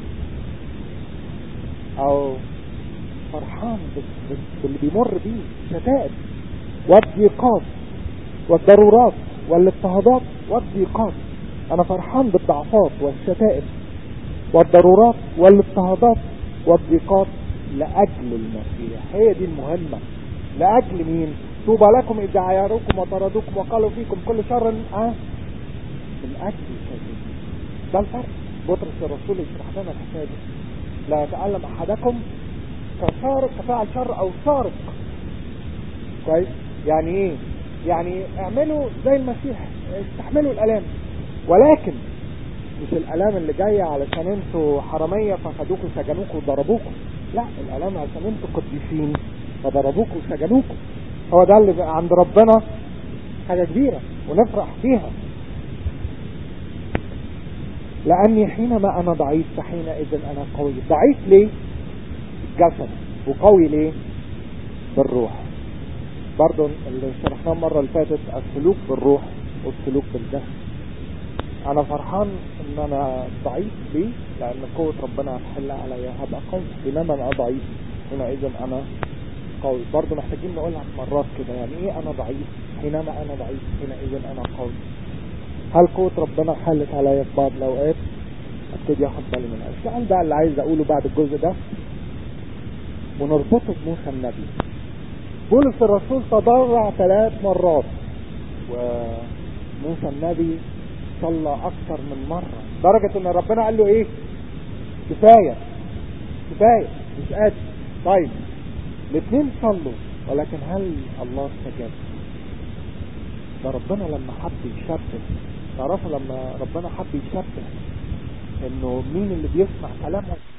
او فرحان بال- بال- باللي بيمر بيه شتائم والضيقات والضرورات والاضطهادات والضيقات انا فرحان بالضعفات والشتائم والضرورات والاضطهادات والضيقات لاجل المسيح هي دي المهمه لاجل مين طوبى لكم اذا عايروكم وطردوكم وقالوا فيكم كل شر اه من اجل كذا ده الفرق بطرس الرسول يشرح لنا الحكايه دي لا يتألم احدكم كسارق كفاعل شر او سارق كويس يعني ايه يعني اعملوا زي المسيح استحملوا الالام ولكن مش الالام اللي جايه علشان انتوا حراميه فخدوكوا سجنوكوا وضربوكوا لا الالام عشان انتوا قديسين فضربوكوا وسجنوكوا هو ده اللي بقى عند ربنا حاجه كبيره ونفرح فيها لاني حينما انا ضعيف فحينئذ انا قوي ضعيف ليه جسد وقوي ليه بالروح برضو اللي شرحناه المرة اللي فاتت السلوك بالروح والسلوك بالجسد انا فرحان ان انا ضعيف ليه لان قوة ربنا هتحل عليا هبقى قوي بينما انا ضعيف حينئذ انا قوي برضو محتاجين نقولها مرات كده يعني ايه انا ضعيف حينما انا ضعيف حينئذ انا قوي هل قوة ربنا حلت عليا في بعض الاوقات ابتدي اخد بالي منها السؤال بقى اللي عايز اقوله بعد الجزء ده ونربطه بموسى النبي بولس الرسول تضرع ثلاث مرات وموسى النبي صلى اكثر من مرة درجة ان ربنا قال له ايه كفاية كفاية مش قادر طيب الاثنين صلوا ولكن هل الله استجاب ده ربنا لما حب يشبه تعرفوا لما ربنا حب يشبه انه مين اللي بيسمع كلامه